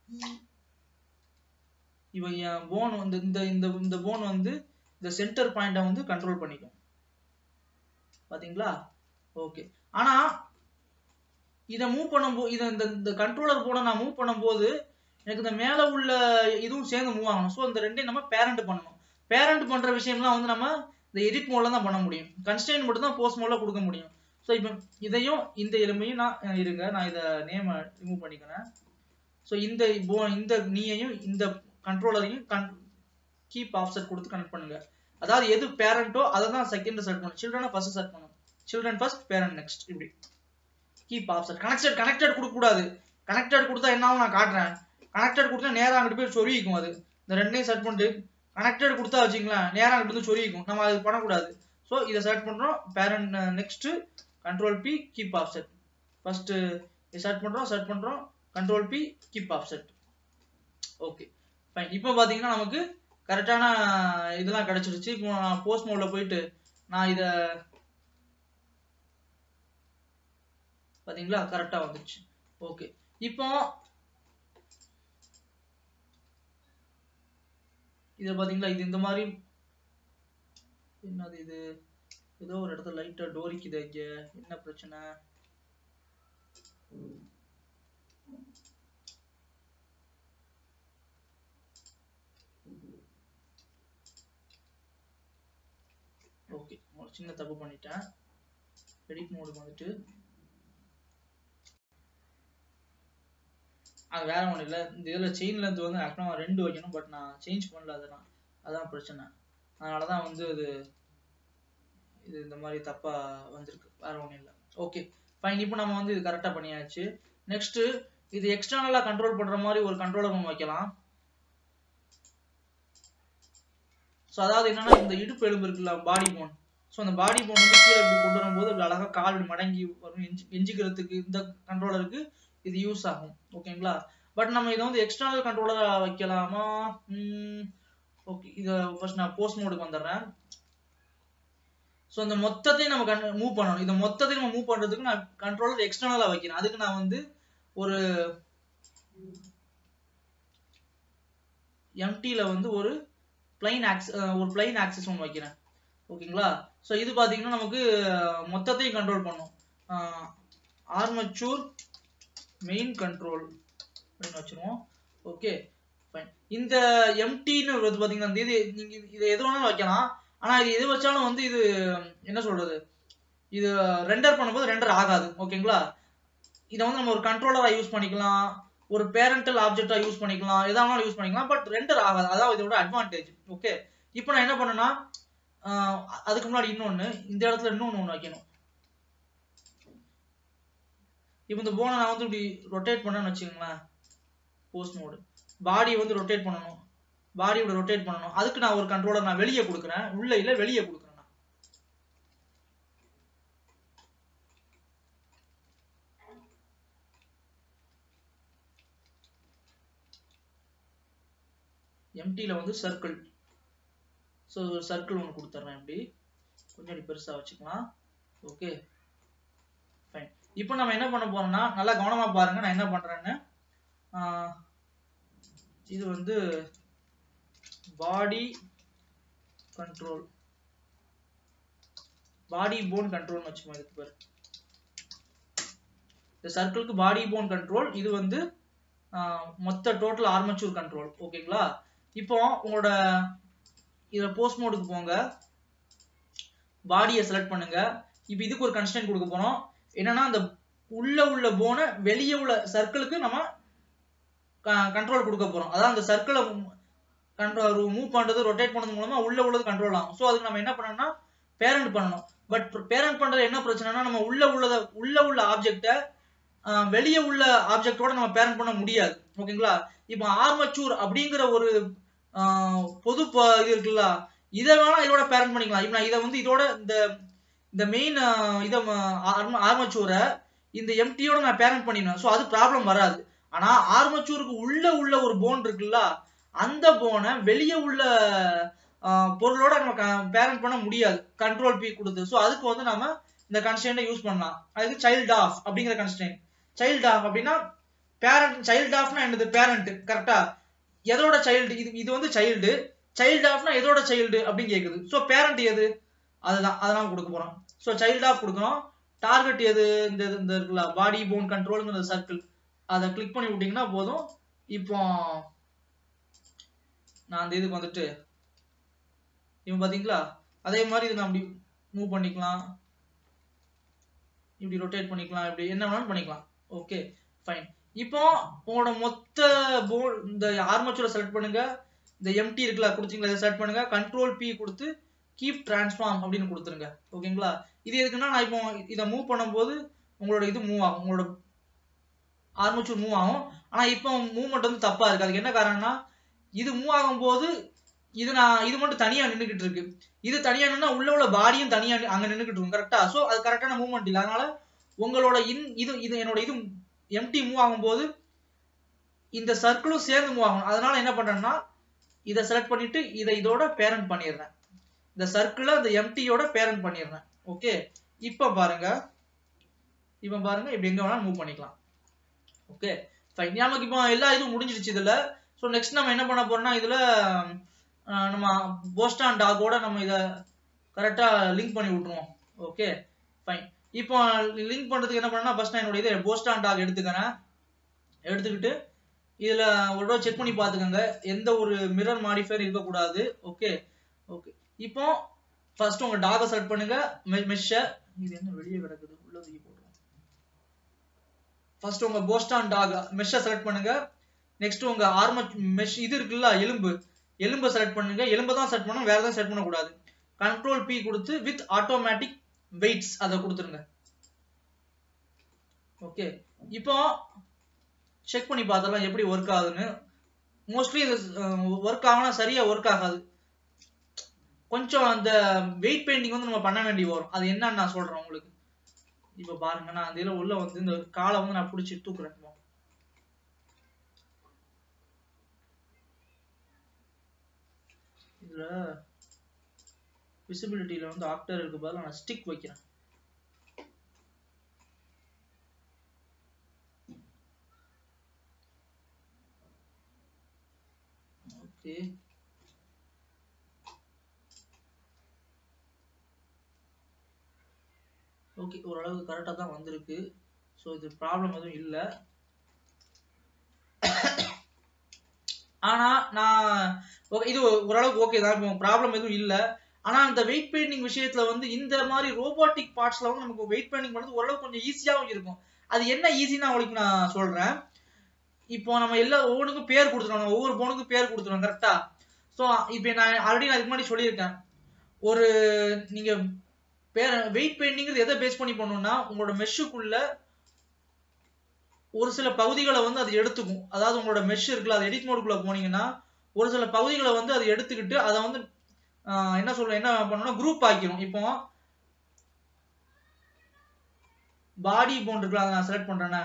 இப்போ என் போன் வந்து இந்த இந்த இந்த போன் வந்து இந்த சென்டர் பாயிண்ட வந்து கண்ட்ரோல் பண்ணிக்கும் பாத்தீங்களா ஓகே ஆனா இத மூவ் பண்ணும்போது இத இந்த இந்த கண்ட்ரோலர் போன நான் மூவ் பண்ணும்போது எனக்கு இந்த மேல உள்ள இதுவும் சேர்ந்து மூவ் ஆகணும் ஸோ இந்த ரெண்டையும் நம்ம பேரண்ட் பண்ணணும் பேரண்ட் பண்ற விஷயம்லாம் வந்து நம்ம இந்த எடிட் மோட்ல தான் பண்ண முடியும் கன்ஸ்டன்ட் மட்டும் தான் போஸ்ட் மோட்ல கொடுக்க முடியும் ஸோ இப்போ இதையும் இந்த எலும்பையும் நான் இருங்க நான் இதை நேம் ரிமூவ் பண்ணிக்கிறேன் ஸோ இந்த போ இந்த நீயையும் இந்த கண்ட்ரோலரையும் கன் கீப் ஆஃப்செட் கொடுத்து கனெக்ட் பண்ணுங்க அதாவது எது பேரண்டோ அதை தான் செகண்ட் செட் பண்ணணும் சில்ட்ரனை ஃபர்ஸ்ட் செட் பண்ணணும் சில்ட்ரன் ஃபர்ஸ்ட் பேரண்ட் நெக்ஸ்ட் இப்படி கீப் ஆஃப்செட் கனெக்டட் கனெக்டட் கொடுக்க கூடாது கனெக்டட் கொடுத்தா என்ன ஆகும் நான் காட்டுறேன் கனெக்டட் கொடுத்தா நேரா அங்கிட்டு போய் சொருகிக்கும் அது இந்த ரெண்டையும் செட் பண்ணிட்டு கனெக்டட் கொடுத்தா வச்சுங்களேன் நேரா அங்கிட்டு வந்து சொருகிக்கும் நம்ம அது பண்ணக்கூடாது ஸோ இதை செட் பண்றோம் parent next control P keep offset first set பண்றோம் செட் பண்றோம் control P keep offset okay fine இப்போ பாத்தீங்கன்னா நமக்கு கரெக்டான இதெல்லாம் கிடைச்சிருச்சு இப்போ நான் போஸ்ட் மோட்ல போயிட்டு நான் இத பாத்தீங்களா கரெக்டா வந்துருச்சு ஓகே இப்போ இத பாத்தீங்களா இது இந்த மாதிரி என்னது இது ஏதோ ஒரு இடத்துல லைட்டா டோரிக்குது இங்க என்ன பிரச்சனை ஓகே ஒரு சின்ன தப்பு பண்ணிட்டேன் எடிட் மோடுக்கு வந்துட்டு அது வேற ஒன்றும் இல்லை இந்த இதில் செயின் லென்த் வந்து ஆக்சுவலாக ரெண்டு வைக்கணும் பட் நான் சேஞ்ச் பண்ணல அதெல்லாம் அதான் பிரச்சனை அதனால தான் வந்து இது இது இந்த மாதிரி தப்பா வந்திருக்கு வேற ஒன்றும் இல்லை ஓகே ஃபைன் இப்போ நம்ம வந்து இது கரெக்டாக பண்ணியாச்சு நெக்ஸ்ட் இது எக்ஸ்டர்னலாக கண்ட்ரோல் பண்ணுற மாதிரி ஒரு கண்ட்ரோலர் ஒன்று வைக்கலாம் ஸோ அதாவது என்னன்னா இந்த இடுப்பு எலும்பு இருக்குல்ல பாடி போன் ஸோ அந்த பாடி போன் வந்து கீழே இப்படி கொண்டு வரும்போது அப்படி அழகா கால் இப்படி மடங்கி வரும் எஞ்சி எஞ்சிக்கிறதுக்கு இந்த கண்ட்ரோலருக்கு இது யூஸ் ஆகும் ஓகேங்களா பட் நம்ம இதை வந்து எக்ஸ்டர்னல் கண்ட்ரோலரா வைக்கலாமா ஓகே இதை ஃபர்ஸ்ட் நான் போஸ்ட் மோடுக்கு வந்துடுறேன் ஸோ இந்த மொத்தத்தையும் நம்ம கண் மூவ் பண்ணணும் இந்த மொத்தத்தையும் நம்ம மூவ் பண்றதுக்கு நான் கண்ட்ரோலர் எக்ஸ்டர்னலா வைக்கிறேன் அதுக்கு நான் வந்து ஒரு எம்டில வந்து ஒரு பிளைன் ஆக்ஸ் ஒரு பிளைன் ஆக்சிஸ் ஒன்று வைக்கிறேன் ஓகேங்களா ஸோ இது பார்த்தீங்கன்னா நமக்கு அஹ், மொத்தத்தையும் கண்ட்ரோல் பண்ணும் ஆர்மச்சூர் மெயின் கண்ட்ரோல் அப்படின்னு வச்சிருவோம் ஓகே ஃபைன் இந்த எம்டின்னு வந்து பார்த்தீங்கன்னா இந்த இது நீங்க இது எது வேணாலும் வைக்கலாம் ஆனா இது எது வச்சாலும் வந்து இது என்ன சொல்றது இது ரெண்டர் பண்ணும்போது ரெண்டர் ஆகாது ஓகேங்களா இதை வந்து நம்ம ஒரு கண்ட்ரோலரா யூஸ் பண்ணிக்கலாம் ஒரு பேரண்டல் ஆப்ஜெக்டா யூஸ் பண்ணிக்கலாம் எதா வேணாலும் யூஸ் பண்ணிக்கலாம் பட் ரெண்டர் ஆகாது அதான் இதோட அட்வான்டேஜ் ஓகே இப்போ நான் என்ன பண்ணேன்னா ஆஹ் அதுக்கு முன்னாடி இன்னொன்னு இந்த இடத்துல இன்னொன்னு ஒன்று வைக்கணும் இப்போ இந்த போனை நான் வந்து இப்படி ரொட்டேட் பண்ணேன்னு வச்சுக்கோங்களேன் போஸ்ட் மோடு பாடியை வந்து ரொட்டேட் பண்ணணும் பாடியோட ரொட்டேட் பண்ணணும் அதுக்கு நான் ஒரு கண்ட்ரோலர் நான் வெளியே கொடுக்குறேன் உள்ள இல்ல வெளியே கொடுக்குறேன் நான் எம்டில வந்து சர்க்கிள் ஸோ சர்க்கிள் ஒன்று கொடுத்துட்றேன் இப்படி கொஞ்சம் இப்படி பெருசா வச்சுக்கலாம் ஓகே ஃபைன் இப்போ நம்ம என்ன பண்ண போறோம்னா நல்லா கவனமா பாருங்க நான் என்ன பண்றேன்னு ஆஹ் இது வந்து body control body bone control வச்சுக்கோங்க இதுக்கு பேர் இந்த சர்க்கிளுக்கு பாடி போன் கண்ட்ரோல் இது வந்து ஆஹ், மொத்த டோட்டல் ஆர்மச்சூர் கண்ட்ரோல் ஓகேங்களா இப்போ உங்களோட இதுல போஸ்ட் மோடுக்கு போங்க பாடியை செலக்ட் பண்ணுங்க இப்போ இதுக்கு ஒரு கன்ஸ்டன்ட் கொடுக்க போறோம் என்னன்னா அந்த உள்ள உள்ள போனை வெளியே உள்ள சர்க்கிளுக்கு நம்ம கண்ட்ரோல் கொடுக்க போறோம் அதான் அந்த சர்க்கிளை கண்ட்ரோல் மூவ் பண்றது ரொட்டேட் பண்ணது மூலமா உள்ள உள்ளது கண்ட்ரோல் ஆகும் ஸோ அதுக்கு நம்ம என்ன பண்ணணும்னா பேரண்ட் பண்ணணும் பட் பேரண்ட் பண்றது என்ன பிரச்சனைனா நம்ம உள்ள உள்ளத உள்ள உள்ள ஆப்ஜெக்ட வெளியே உள்ள ஆப்ஜெக்டோட நம்ம பேரண்ட் பண்ண முடியாது ஓகேங்களா இப்போ ஆர்மச்சூர் அப்படிங்கிற ஒரு ஆஹ், பொது ப- இது இருக்குல்ல இதை வேணா இதோட பேரண்ட் பண்ணிக்கலாம் இப்போ நான் இதை வந்து இதோட இந்த இந்த மெயின் இதை ஆர்மச்சூரை இந்த எம்டியோட நான் பேரண்ட் பண்ணிடுவேன் ஸோ அது ப்ராப்ளம் வராது ஆனா ஆர்மச்சூருக்கு உள்ள உள்ள ஒரு போன் இருக்குல்ல அந்த போனை வெளியே உள்ள ஆஹ், பொருளோட நம்ம பேரண்ட் பண்ண முடியாது கண்ட்ரோல் பி கொடுத்து ஸோ அதுக்கு வந்து நம்ம இந்த கன்ஸ்டன்ட்டை யூஸ் பண்ணலாம் அதுக்கு சைல்ட் ஆஃப் அப்படிங்கிற கன்ஸ்டன்ட் சைல்ட் ஆஃப் அப்படின்னா பேரண்ட் சைல்ட் ஆஃப்னா என்னது பேரண்ட் கரெக்டா எதோட சைல்டு இது இது வந்து சைல்டு சைல்ட் ஆஃப்னா எதோட சைல்டு அப்படின்னு கேக்குது ஸோ பேரண்ட் எது அதுதான் அதெல்லாம் கொடுக்க போறோம் ஸோ சைல்ட் ஆஃப் கொடுக்குறோம் டார்கெட் எது இந்த இது- இந்த இருக்குல்ல பாடி போன் கண்ட்ரோலுங்கிற சர்க்கிள் அதை கிளிக் பண்ணி விட்டீங்கன்னா போதும் இப்போ நான் அந்த இதுக்கு வந்துட்டு இவன் பாத்தீங்களா அதே மாதிரி இது நான் அப்படி மூவ் பண்ணிக்கலாம் இப்படி ரொட்டேட் பண்ணிக்கலாம் இப்படி என்ன வேணாலும் பண்ணிக்கலாம் ஓகே ஃபைன் இப்போ உங்களோட மொத்த போல் இந்த ஆர்மச்சூரை செலக்ட் பண்ணுங்க இந்த எம்டி இருக்குல்ல கொடுத்தீங்களா இதை செலக்ட் பண்ணுங்க கண்ட்ரோல் பி கொடுத்து கீப் டிரான்ஸ்ஃபார்ம் அப்படின்னு கொடுத்துருங்க ஓகேங்களா இது எதுக்குன்னா நான் இப்போ இதை மூவ் பண்ணும்போது உங்களோட இது மூவ் ஆகும் உங்களோட ஆர்மச்சூர் மூவ் ஆகும் ஆனா இப்போ மூவ்மெண்ட் வந்து தப்பா இருக்கு அதுக்கு என்ன காரணம்னா இது மூவ் ஆகும்போது இது நான் இது மட்டும் தனியா நின்னுகிட்டு இருக்கு இது தனியா நின்னா உள்ள உள்ள பாடியும் தனியா நி- அங்க நின்னுகிட்டு இருக்கும் கரெக்டா சோ அது கரெக்டான மூவ்மெண்ட் இல்ல அதனால உங்களோட இன் இது இது என்னோட இது எம்டி மூவ் ஆகும்போது இந்த சர்க்கிளும் சேர்ந்து மூவ் ஆகணும் அதனால என்ன பண்றேன்னா இதை செலக்ட் பண்ணிட்டு இதை இதோட பேரண்ட் பண்ணிடுறேன் இந்த சர்க்கிளை இந்த எம்டியோட பேரண்ட் பண்ணிடுறேன் ஓகே இப்போ பாருங்க இப்போ பாருங்க இப்படி எங்க வேணாலும் மூவ் பண்ணிக்கலாம் ஓகே ஃபைன் நமக்கு இப்போ எல்லா இதுவும் முடிஞ்சிடுச்சு இதுல ஸோ நெக்ஸ்ட் நம்ம என்ன பண்ண போறோம்னா இதுல அஹ், நம்ம போஸ்டான் டாகோட நம்ம இதை கரெக்டா லிங்க் பண்ணி விட்டுருவோம் ஓகே ஃபைன் இப்போ லிங்க் பண்றதுக்கு என்ன பண்ணா ஃபர்ஸ்ட் நான் என்னோட இதை போஸ்டான் டாக் எடுத்துக்கிறேன் எடுத்துக்கிட்டு இதுல ஒரு தடவை செக் பண்ணி பார்த்துக்கோங்க எந்த ஒரு மிரர் மாடிஃபையர் இருக்கக்கூடாது ஓகே ஓகே இப்போ ஃபர்ஸ்ட் உங்க டாகை செலக்ட் பண்ணுங்க மெஷ்ஷ இது என்ன வெளியே கிடக்குது உள்ள தூக்கி போடுறோம் ஃபர்ஸ்ட் உங்க போஸ்டான் டாக் மெஷ்ஷை செலக்ட் பண்ணுங்க நெக்ஸ்ட் உங்க ஆர்ம மெஷ் இது இருக்குல்ல எலும்பு எலும்பை செலக்ட் பண்ணுங்க எலும்பை தான் செலக்ட் பண்ணணும் வேற எதுவும் செலக்ட் பண்ணக்கூடாது கண்ட்ரோல் பி கொடுத்து வித் ஆட்டோமேட்டிக் வெயிட்ஸ் அதை கொடுத்துருங்க ஓகே இப்போ செக் பண்ணி பார்த்தலாம் எப்படி ஒர்க் ஆகுதுன்னு மோஸ்ட்லி இது ஒர்க் ஆகுனா சரியா ஒர்க் ஆகாது கொஞ்சம் அந்த வெயிட் பெயிண்டிங் வந்து நம்ம பண்ண வேண்டி வரும் அது என்னன்னு நான் சொல்றேன் உங்களுக்கு இப்ப பாருங்க நான் அந்த இதுல உள்ள வந்து இந்த காலை வந்து நான் பிடிச்சி தூக்குறேன் இப்போ. இதுல விசிபிலிட்டியில வந்து ஆக்டர் இருக்கு பதிலா நான் ஸ்டிக் வைக்கிறேன் ஓகே ஓகே ஓரளவுக்கு கரெக்டாக தான் வந்திருக்கு ஸோ இது ப்ராப்ளம் எதுவும் இல்லை ஆனா நான் ஓகே இது ஓரளவுக்கு ஓகே தான் இப்போ ப்ராப்ளம் எதுவும் இல்லை ஆனா அந்த வெயிட் பெயிண்டிங் விஷயத்துல வந்து இந்த மாதிரி ரோபோட்டிக் பார்ட்ஸ்ல வந்து நமக்கு வெயிட் பெயிண்டிங் பண்றது ஓரளவுக்கு கொஞ்சம் ஈஸியாகவும் இருக்கும் அது என்ன ஈஸின்னு உங்களுக்கு நான் சொல்றேன் இப்போ நம்ம எல்லா ஒவ்வொன்றுக்கும் பேர் கொடுத்துருவோம் நம்ம ஒவ்வொரு போனுக்கும் பேர் கொடுத்துருவோம் கரெக்டா ஸோ இப்போ நான் ஆல்ரெடி நான் இதுக்கு முன்னாடி சொல்லியிருக்கேன் ஒரு நீங்க பேர் வெயிட் பெயிண்டிங்கிறது எதை பேஸ் பண்ணி பண்ணணும்னா உங்களோட மெஷ்ஷுக்குள்ள ஒரு சில பகுதிகளை வந்து அது எடுத்துக்கும் அதாவது உங்களோட மெஷ் இருக்குல்ல அது எடிட் மோடுக்குள்ள போனீங்கன்னா ஒரு சில பகுதிகளை வந்து அது எடுத்துக்கிட்டு அதை வந்து ஆஹ் என்ன சொல்ற என்ன பண்ணணும் குரூப் ஆக்கிரும் இப்போ பாடி போன் இருக்குல்ல அதை நான் செலக்ட் பண்றேனே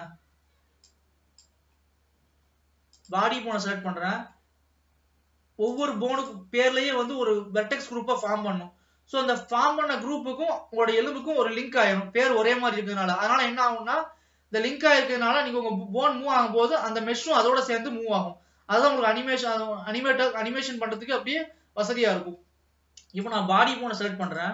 பாடி போனை செலக்ட் பண்றேன் ஒவ்வொரு போனுக்கு பேர்லயே வந்து ஒரு வெர்டெக்ஸ் குரூப்பா ஃபார்ம் பண்ணும் ஸோ அந்த ஃபார்ம் பண்ண குரூப்புக்கும் உங்களோட எலும்புக்கும் ஒரு லிங்க் ஆயிரும் பேர் ஒரே மாதிரி இருக்கிறதுனால அதனால என்ன ஆகும்னா இந்த லிங்க் ஆயிருக்கிறதுனால நீங்க உங்க போன் மூவ் ஆகும் போது அந்த மெஷும் அதோட சேர்ந்து மூவ் ஆகும் அதுதான் உங்களுக்கு அனிமேஷன் அனிமேட்டர் அனிமேஷன் பண்றதுக்கு அப்படியே வசதியா இருக்கும் இப்போ நான் பாடி போனை செலக்ட் பண்றேன்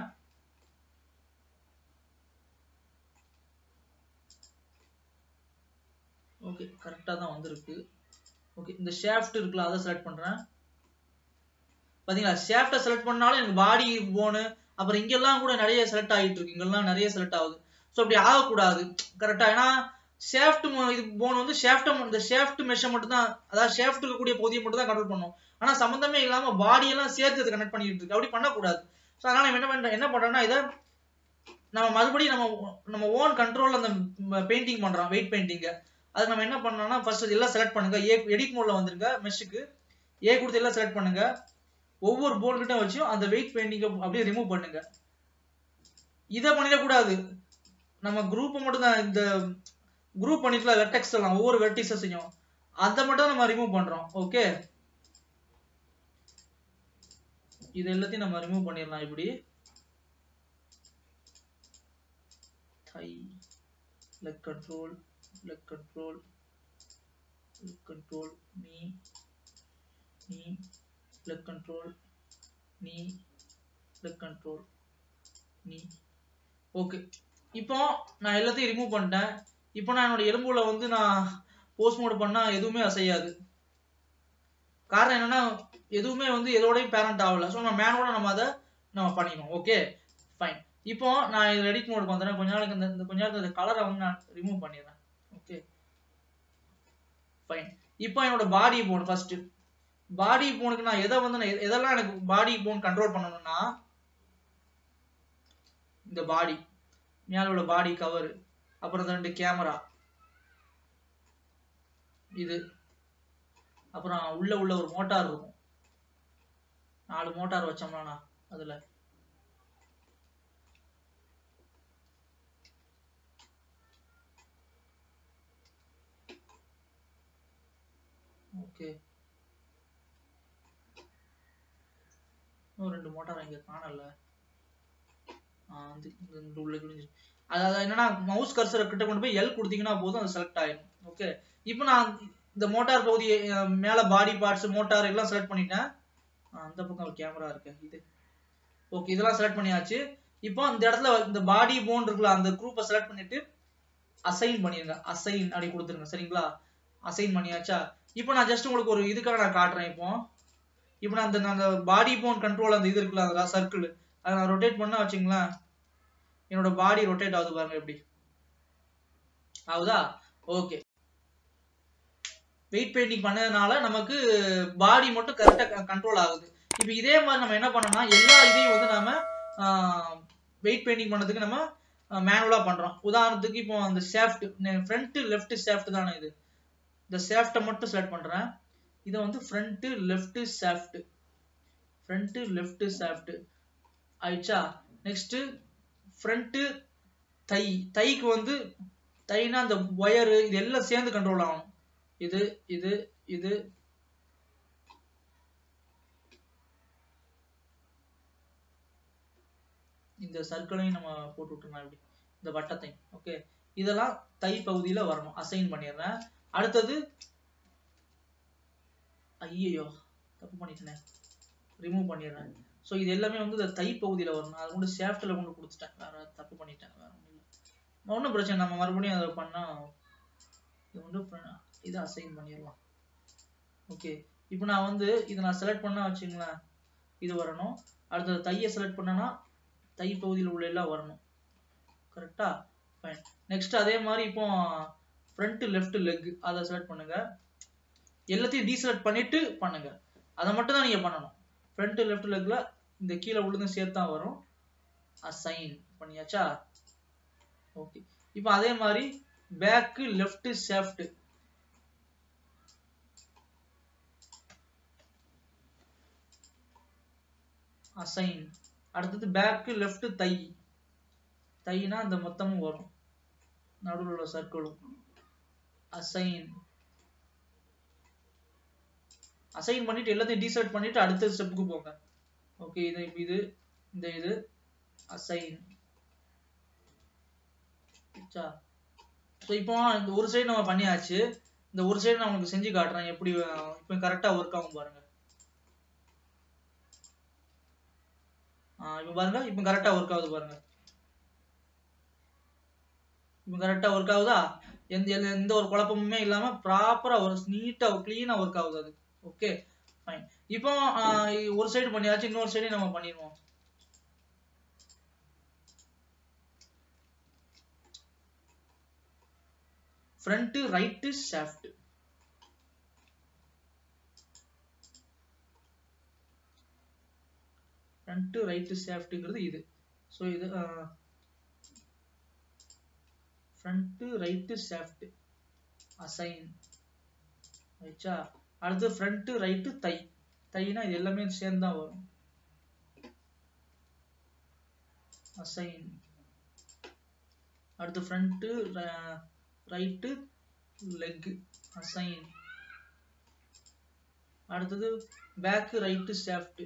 ஓகே கரெக்டா தான் வந்திருக்கு ஓகே இந்த ஷாஃப்ட் இருக்குல்ல அதை செலக்ட் பண்றேன் பாத்தீங்களா ஷாஃப்டை செலக்ட் பண்ணாலும் எனக்கு பாடி போனு அப்புறம் இங்கெல்லாம் கூட நிறைய செலக்ட் ஆகிட்டு இருக்கு இங்கெல்லாம் நிறைய செலக்ட் ஆகுது ஸோ அப்படி ஆகக்கூடாது கரெக்டா ஏன்னா ஷாஃப்ட் இது போன் வந்து ஷாஃப்ட் இந்த ஷாஃப்ட் மெஷை மட்டும் தான் அதாவது ஷாஃப்ட் இருக்கக்கூடிய பகுதியை மட்டும் தான் கண்ட்ரோல் பண்ணும் ஆனா சம்பந்தமே இல்லாம பாடி எல்லாம் சேர்த்து அதை கனெக்ட் பண்ணிட்டு இருக்கு அப்படி பண்ணக்கூடாது ஸோ அதனால நம்ம என்ன பண்றோம் என்ன பண்றோம்னா இதை நம்ம மறுபடியும் நம்ம நம்ம ஓன் கண்ட்ரோல் அந்த பெயிண்டிங் பண்றோம் வெயிட் பெயிண்டிங்க அதுக்கு நம்ம என்ன பண்ணோம்னா ஃபர்ஸ்ட் எல்லாம் செலக்ட் பண்ணுங்க ஏ எடிட் மோட்ல வந்துருங்க மெஷ்ஷுக்கு ஏ கொடுத்து எல்லாம் செலக்ட் பண்ணுங்க ஒவ்வொரு போர்டு கிட்ட வச்சும் அந்த வெயிட் பெயிண்டிங்க அப்படியே ரிமூவ் பண்ணுங்க இதை பண்ணிடக்கூடாது நம்ம குரூப் மட்டும் தான் இந்த குரூப் பண்ணிட்டுல வெர்டெக்ஸ் எல்லாம் ஒவ்வொரு வெர்டிசஸையும் அதை மட்டும் நம்ம ரிமூவ் பண்றோம் ஓகே இது எல்லாத்தையும் நம்ம ரிமூவ் பண்ணிடலாம் இப்படி thigh leg control leg control leg control knee knee leg control knee leg control knee okay இப்போ நான் எல்லாத்தையும் ரிமூவ் பண்ணிட்டேன் இப்போ நான் என்னோட எலும்புல வந்து நான் போஸ்ட் மோட் பண்ணா எதுவுமே அசையாது காரணம் என்னன்னா எதுவுமே வந்து எதோடையும் பேரண்ட் ஆகல ஸோ நம்ம மேனோட நம்ம அதை நம்ம பண்ணிக்கணும் ஓகே ஃபைன் இப்போ நான் இது எடிட் மோடுக்கு வந்துடுறேன் கொஞ்ச நாளைக்கு இந்த இந்த கொஞ்ச நேரத்துல இந்த கலரை வந்து நான் ரிமூவ் பண்ணிடுறேன் ஓகே ஃபைன் இப்போ என்னோட பாடி போன் ஃபர்ஸ்ட் பாடி போனுக்கு நான் எதை வந்து நான் எ- எதெல்லாம் எனக்கு பாடி போன் கண்ட்ரோல் பண்ணணும்னா இந்த பாடி மேல உள்ள பாடி கவர் அப்புறம் இந்த ரெண்டு கேமரா இது அப்புறம் உள்ள உள்ள ஒரு மோட்டார் இருக்கும் நாலு மோட்டார் வச்சோம்னா அதுல ஓகே இன்னும் ரெண்டு மோட்டார் இங்க காணல ஆ, வந்து இந்த இந்த உள்ள கிழிஞ்சு அதாவது என்னன்னா மவுஸ் கர்சரை கிட்ட கொண்டு போய் எல் கொடுத்தீங்கன்னா போதும் அது செலக்ட் ஆயிடும் ஓகே இப்போ நான் இந்த மோட்டார் பகுதியை அஹ், மேல பாடி பார்ட்ஸ் மோட்டார் எல்லாம் செலக்ட் பண்ணிட்டேன் ஆ, அந்த பக்கம் ஒரு கேமரா இருக்கு இது ஓகே இதெல்லாம் செலக்ட் பண்ணியாச்சு இப்போ இந்த இடத்துல இந்த பாடி போன் இருக்குல்ல அந்த குரூப்பை செலக்ட் பண்ணிட்டு அசைன் பண்ணிருங்க அசைன் அப்படி கொடுத்துருங்க சரிங்களா அசைன் பண்ணியாச்சா இப்போ நான் ஜஸ்ட் உங்களுக்கு ஒரு இதுக்காக நான் காட்டுறேன் இப்போ இப்போ நான் அந்த அந்த பாடி போன் கண்ட்ரோல் அந்த இது இருக்குல்ல அந்த சர்க்கிள் அதை நான் ரொட்டேட் பண்ணா வச்சுங்களேன் என்னோட பாடி ரொட்டேட் ஆகுது பாருங்க எப்படி ஆகுதா ஓகே வெயிட் பெயிண்டிங் பண்ணதுனால நமக்கு பாடி மட்டும் கரெக்டாக கண்ட்ரோல் ஆகுது இப்போ இதே மாதிரி நம்ம என்ன பண்ணோம்னா எல்லா இதையும் வந்து நம்ம வெயிட் பெயிண்டிங் பண்ணதுக்கு நம்ம மேனுவலாக பண்றோம் உதாரணத்துக்கு இப்போ அந்த ஷேஃப்ட் ஃப்ரண்ட் லெஃப்ட் ஷேஃப்ட் தானே இது இந்த ஷேஃப்ட்டை மட்டும் செலக்ட் பண்றேன் இதை வந்து front left shaft front left shaft ஆயிடுச்சா நெக்ஸ்ட் ஃப்ரண்ட் தை தைக்கு வந்து தைனா அந்த ஒயரு இது எல்லாம் சேர்ந்து கண்ட்ரோல் ஆகும் இது இது இது இந்த சர்க்கிளையும் நம்ம போட்டு விட்டுருலாம் இப்படி இந்த வட்டத்தை ஓகே இதெல்லாம் தை பகுதியில வரணும் அசைன் பண்ணிடுறேன் அடுத்தது ஐயோ தப்பு பண்ணிட்டேனே ரிமூவ் பண்ணிடுறேன் ஸோ இது எல்லாமே வந்து இந்த தை பகுதியில வரணும் அதை கொண்டு சேஃப்டில் கொண்டு கொடுத்துட்டேன் வேற தப்பு பண்ணிட்டேன் வேற ஒன்றும் இல்லை ஒன்றும் பிரச்சனை நம்ம மறுபடியும் அதை பண்ணா இது வந்து ப- இதை அசைன் பண்ணிடலாம் ஓகே இப்போ நான் வந்து இதை நான் செலக்ட் பண்ணா வச்சுங்களேன் இது வரணும் அடுத்தது தையை செலக்ட் பண்ணனா தை பகுதியில் உள்ள எல்லாம் வரணும் கரெக்டா ஃபைன் நெக்ஸ்ட் அதே மாதிரி இப்போ ஃப்ரண்ட் லெஃப்ட் லெக் அதை செலக்ட் பண்ணுங்க எல்லாத்தையும் டீசெலக்ட் பண்ணிட்டு பண்ணுங்க அதை மட்டும் தான் நீங்க பண்ணணும் ஃப்ரண்ட் லெஃப்ட் லெக்ல இந்த கீழே உள்ளதும் சேர்த்து தான் வரும் அசைன் பண்ணியாச்சா ஓகே இப்போ அதே மாதிரி பேக்கு லெஃப்ட் ஷாஃப்ட் அசைன் அடுத்தது பேக்கு லெஃப்ட் தை தைனா அந்த மொத்தமும் வரும் நடுவில் உள்ள சர்க்கிளும் அசைன் அசைன் பண்ணிட்டு எல்லாத்தையும் டீசெட் பண்ணிட்டு அடுத்த ஸ்டெப்புக்கு போங்க ஓகே இது இப்ப இது இந்த இது அசைன் ஸோ இப்போ இந்த ஒரு சைடு நம்ம பண்ணியாச்சு இந்த ஒரு சைடு நான் உங்களுக்கு செஞ்சு காட்டுறேன் எப்படி அஹ், இப்போ கரெக்டா ஒர்க் ஆகும் பாருங்க ஆஹ் இப்போ பாருங்க இப்போ கரெக்டா ஒர்க் ஆகுது பாருங்க இப்போ கரெக்டா ஒர்க் ஆகுதா எந்த எந்த- எந்த ஒரு குழப்பமுமே இல்லாம ப்ராப்பரா ஒரு நீட்டா க்ளீனா ஒர்க் ஆகுது அது ஓகே ஃபைன் இப்போ ஆஹ் ஒரு சைடு பண்ணியாச்சு இன்னொரு சைடு நம்ம பண்ணிடுவோம் front right shaft front right ஷாஃப்ட்டுங்கிறது இது ஸோ இது ஃப்ரண்ட் ரைட்டு ஷாஃப்ட் அசைன் ஆயிடுச்சா அடுத்து ஃப்ரண்ட் ரைட்டு தை தைனா இது எல்லாமே சேர்ந்து தான் வரும் அசைன் அடுத்து ஃப்ரண்ட்டு ரைட்டு லெக் அசைன் அடுத்தது back right shaft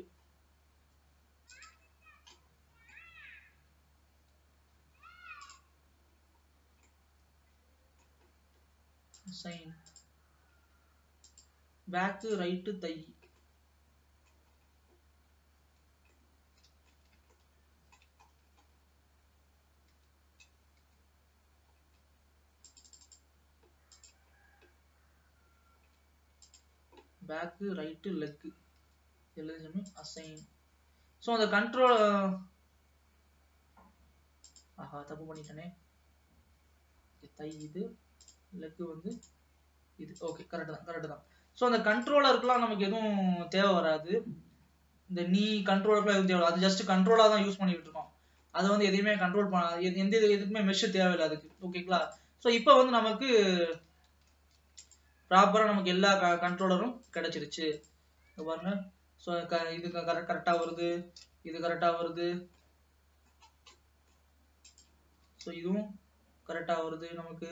assign back right thigh back right leg எல்லாத்தையுமே அசைன் ஸோ அந்த கண்ட்ரோல் ஆஹா தப்பு பண்ணிட்டேனே தை இது லெக்கு வந்து இது ஓகே கரெக்ட் தான் கரெக்ட் தான் ஸோ அந்த கண்ட்ரோலருக்குலாம் நமக்கு எதுவும் தேவை வராது இந்த நீ கண்ட்ரோலருக்குலாம் எதுவும் தேவை அது ஜஸ்ட் கண்ட்ரோலாக தான் யூஸ் பண்ணிட்டு இருக்கோம் அதை வந்து எதையுமே கண்ட்ரோல் பண்ண எது- எந்த இது எதுக்குமே மெஷ் தேவையில்லை அதுக்கு ஓகேங்களா ஸோ இப்போ வந்து நமக்கு ப்ராப்பரா நமக்கு எல்லா கண்ட்ரோலரும் கிடைச்சிருச்சு இங்க பாருங்க ஸோ இது கரெக்ட் கரெக்டா வருது இது கரெக்டா வருது ஸோ இதுவும் கரெக்டா வருது நமக்கு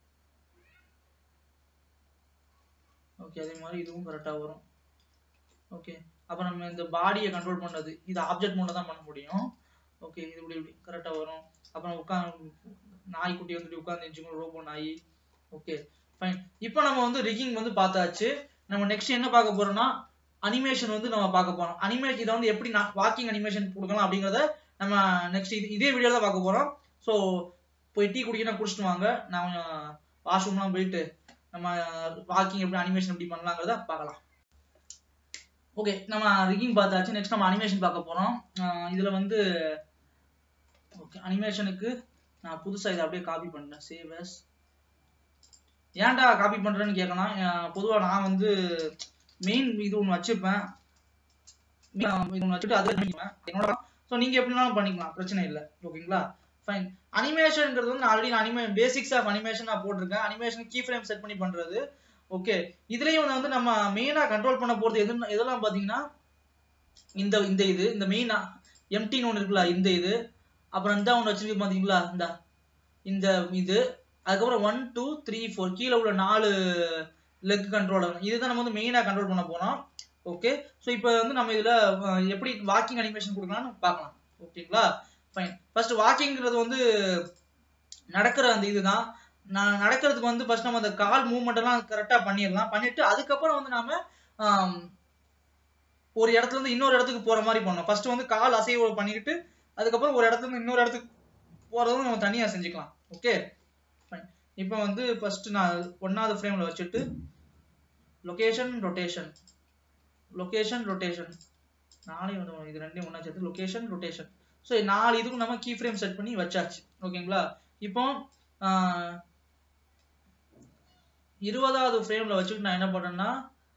ஓகே அதே மாதிரி இதுவும் கரெக்டா வரும் ஓகே அப்ப நம்ம இந்த பாடியை கண்ட்ரோல் பண்றது இது ஆப்ஜெக்ட் மூலம் தான் பண்ண முடியும் ஓகே இது இப்படி இப்படி கரெக்டா வரும் அப்புறம் உட்காந்து நாய்க்குட்டி வந்துட்டு உட்காந்து எஞ்சுக்கணும் ரோபோ நாய் ஓகே ஃபைன் இப்போ நம்ம வந்து ரிகிங் வந்து பார்த்தாச்சு நம்ம நெக்ஸ்ட் என்ன பார்க்க போறோம்னா அனிமேஷன் வந்து நம்ம பார்க்க போறோம் அனிமேஷன் இதை வந்து எப்படி வாக்கிங் அனிமேஷன் கொடுக்கலாம் அப்படிங்கறத நம்ம நெக்ஸ்ட் இது இதே வீடியோல தான் பார்க்க போறோம் ஸோ போய் டீ குடிக்கணும் குடிச்சிட்டு வாங்க நான் கொஞ்சம் வாஷ்ரூம்லாம் போயிட்டு நம்ம வாக்கிங் எப்படி அனிமேஷன் எப்படி பண்ணலாங்கிறத பார்க்கலாம் ஓகே நம்ம ரிகிங் பார்த்தாச்சு நெக்ஸ்ட் நம்ம அனிமேஷன் பார்க்க போறோம் ஆஹ் இதுல வந்து ஓகே அனிமேஷனுக்கு நான் புதுசா இதை அப்படியே காப்பி பண்ணேன் சேவ் as ஏன்டா காப்பி பண்றேன்னு கேட்கலாம் அஹ் பொதுவா நான் வந்து மெயின் இது ஒன்று வச்சிருப்பேன் main இது ஒன்று வச்சுட்டு அதை பண்ணிக்குவேன் என்னோட ஸோ நீங்க எப்படினாலும் பண்ணிக்கலாம் பிரச்சனை இல்லை ஓகேங்களா ஃபைன் அனிமேஷன்ங்கிறது வந்து ஆல்ரெடி நான் அனிமே பேசிக்ஸ் ஆஃப் அனிமேஷன் நான் போட்டிருக்கேன் அனிமேஷன் கீ ஃப்ரேம் செட் பண்ணி பண்றது ஓகே இதுலயும் வந்து நம்ம மெயினா கண்ட்ரோல் பண்ண போறது எது எதெல்லாம் பாத்தீங்கன்னா இந்த இந்த இது இந்த மெயின் எம்டின்னு ஒன்று இருக்குல்ல இந்த இது அப்புறம் இந்த ஒன்று வச்சிருக்கு பார்த்தீங்களா இந்த இந்த இது அதுக்கப்புறம் ஒன் டூ த்ரீ ஃபோர் கீழே உள்ள நாலு லெக் கண்ட்ரோலர் இதுதான் நம்ம வந்து மெயினாக கண்ட்ரோல் பண்ண போறோம் ஓகே ஸோ இப்போ வந்து நம்ம இதில் எப்படி வாக்கிங் அனிமேஷன் கொடுக்கலாம்னு பார்க்கலாம் ஓகேங்களா ஃபைன் ஃபர்ஸ்ட் வாக்கிங்கிறது வந்து நடக்கிற அந்த இதுதான் நான் நடக்கிறதுக்கு வந்து ஃபர்ஸ்ட் நம்ம அந்த கால் மூவ்மெண்ட் எல்லாம் கரெக்டாக பண்ணிடலாம் பண்ணிட்டு அதுக்கப்புறம் வந்து நாம ஆம், ஒரு இடத்துல இருந்து இன்னொரு இடத்துக்கு போற மாதிரி பண்ணணும் ஃபர்ஸ்ட் வந்து கால் அசைவு பண்ணிக்கிட்டு அதுக்கப்புறம் ஒரு இடத்துல இருந்து இன்னொரு இடத்துக்கு போறதும் நம்ம தனியா செஞ்சுக்கலாம் ஓகே ஃபைன் இப்போ வந்து ஃபர்ஸ்ட் நான் ஒன்னாவது ஃப்ரேம்ல வச்சுட்டு லொகேஷன் ரொட்டேஷன் லொகேஷன் ரொட்டேஷன் நாளையும் வந்து இது ரெண்டையும் ஒன்றா சேர்த்து லொகேஷன் ரொட்டேஷன் ஸோ நாலு இதுக்கும் நம்ம கீ ஃப்ரேம் செட் பண்ணி வச்சாச்சு ஓகேங்களா இப்போ ஆஹ், இருபதாவது ஃப்ரேம்ல வச்சுட்டு நான் என்ன பண்ணேன்னா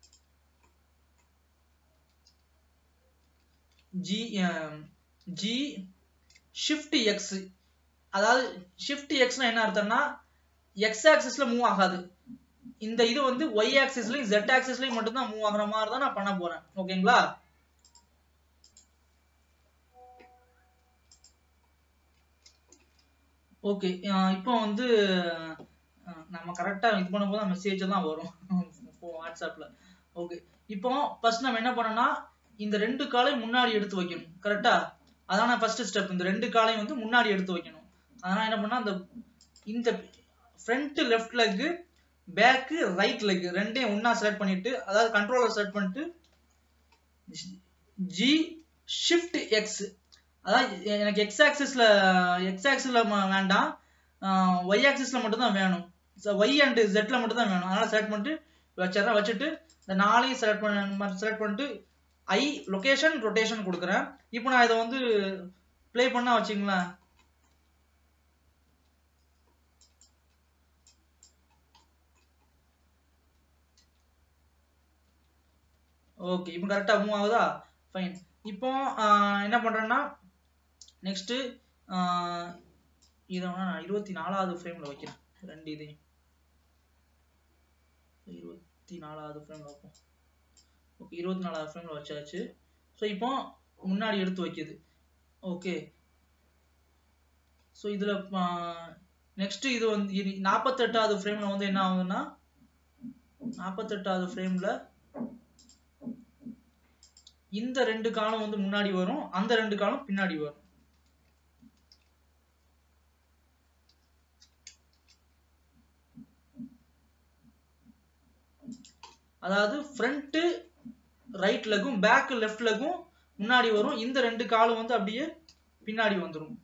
ஜி ஜி ஷிஃப்ட் எக்ஸ் அதாவது ஷிஃப்ட் எக்ஸ்னா என்ன அர்த்தம்னா எக்ஸ் ஆக்சிஸ்ல மூவ் ஆகாது இந்த இது வந்து ஒய் ஆக்சிஸ்லயும் ஜெட் ஆக்சிஸ்லயும் மட்டும்தான் மூவ் ஆகுற மாதிரி தான் நான் பண்ண போறேன் ஓகேங்களா ஓகே இப்போ வந்து அஹ், நம்ம கரெக்டா இது பண்ணும்போது மெசேஜ் எல்லாம் வரும் வாட்ஸ்அப்ல ஓகே இப்போ ஃபர்ஸ்ட் நம்ம என்ன பண்ணோம்னா இந்த ரெண்டு காலையும் முன்னாடி எடுத்து வைக்கணும் கரெக்டா அதான ஃபர்ஸ்ட் ஸ்டெப் இந்த ரெண்டு காலையும் வந்து முன்னாடி எடுத்து வைக்கணும் அதனால என்ன பண்ணா அந்த இந்த front left leg back right leg ரெண்டையும் ஒண்ணா செலக்ட் பண்ணிட்டு அதாவது கண்ட்ரோலர் செலக்ட் பண்ணிட்டு ஜி ஷிஃப்ட் எக்ஸ் அதாவது எனக்கு எக்ஸ் ஆக்சிஸ்ல எக்ஸ் ஆக்சிஸ்ல வேண்டாம் ஒய் ஆக்சிஸ்ல மட்டும் தான் வேணும் ஒய் அண்ட் ஜெட்ல மட்டும் தான் வேணும் அதனால செலக்ட் பண்ணிட்டு வச்சிடறேன் வச்சுட்டு இந்த நாளையும் செலக்ட் பண்ண செலக்ட் பண்ணிட்டு ஐ லொகேஷன் ரொட்டேஷன் கொடுக்குறேன் இப்போ நான் இதை வந்து ப்ளே பண்ணா வச்சுங்களேன் ஓகே இப்போ கரெக்டாக மூவ் ஆகுதா ஃபைன் இப்போ ஆஹ், என்ன பண்றேன்னா நெக்ஸ்ட் இதை வேணா நான் இருபத்தி நாலாவது ஃப்ரேம்ல வைக்கிறேன் ரெண்டு இதையும் இருபத்தி நாலாவது ஃப்ரேம்ல வைப்போம் ஓகே இருபத்தி நாலாவது ஃப்ரேம்ல வச்சாச்சு ஸோ இப்போ முன்னாடி எடுத்து வைக்குது ஓகே ஸோ இதுல நெக்ஸ்ட் இது வந்து இது நாற்பத்தெட்டாவது ஃப்ரேம்ல வந்து என்ன ஆகுதுன்னா நாற்பத்தெட்டாவது ஃப்ரேம்ல இந்த ரெண்டு காலம் வந்து முன்னாடி வரும் அந்த ரெண்டு காலம் பின்னாடி வரும் அதாவது ஃப்ரண்ட் ரைட் லெக்கும் பேக் லெஃப்ட் லெக்கும் முன்னாடி வரும் இந்த ரெண்டு காலும் வந்து அப்படியே பின்னாடி வந்துரும்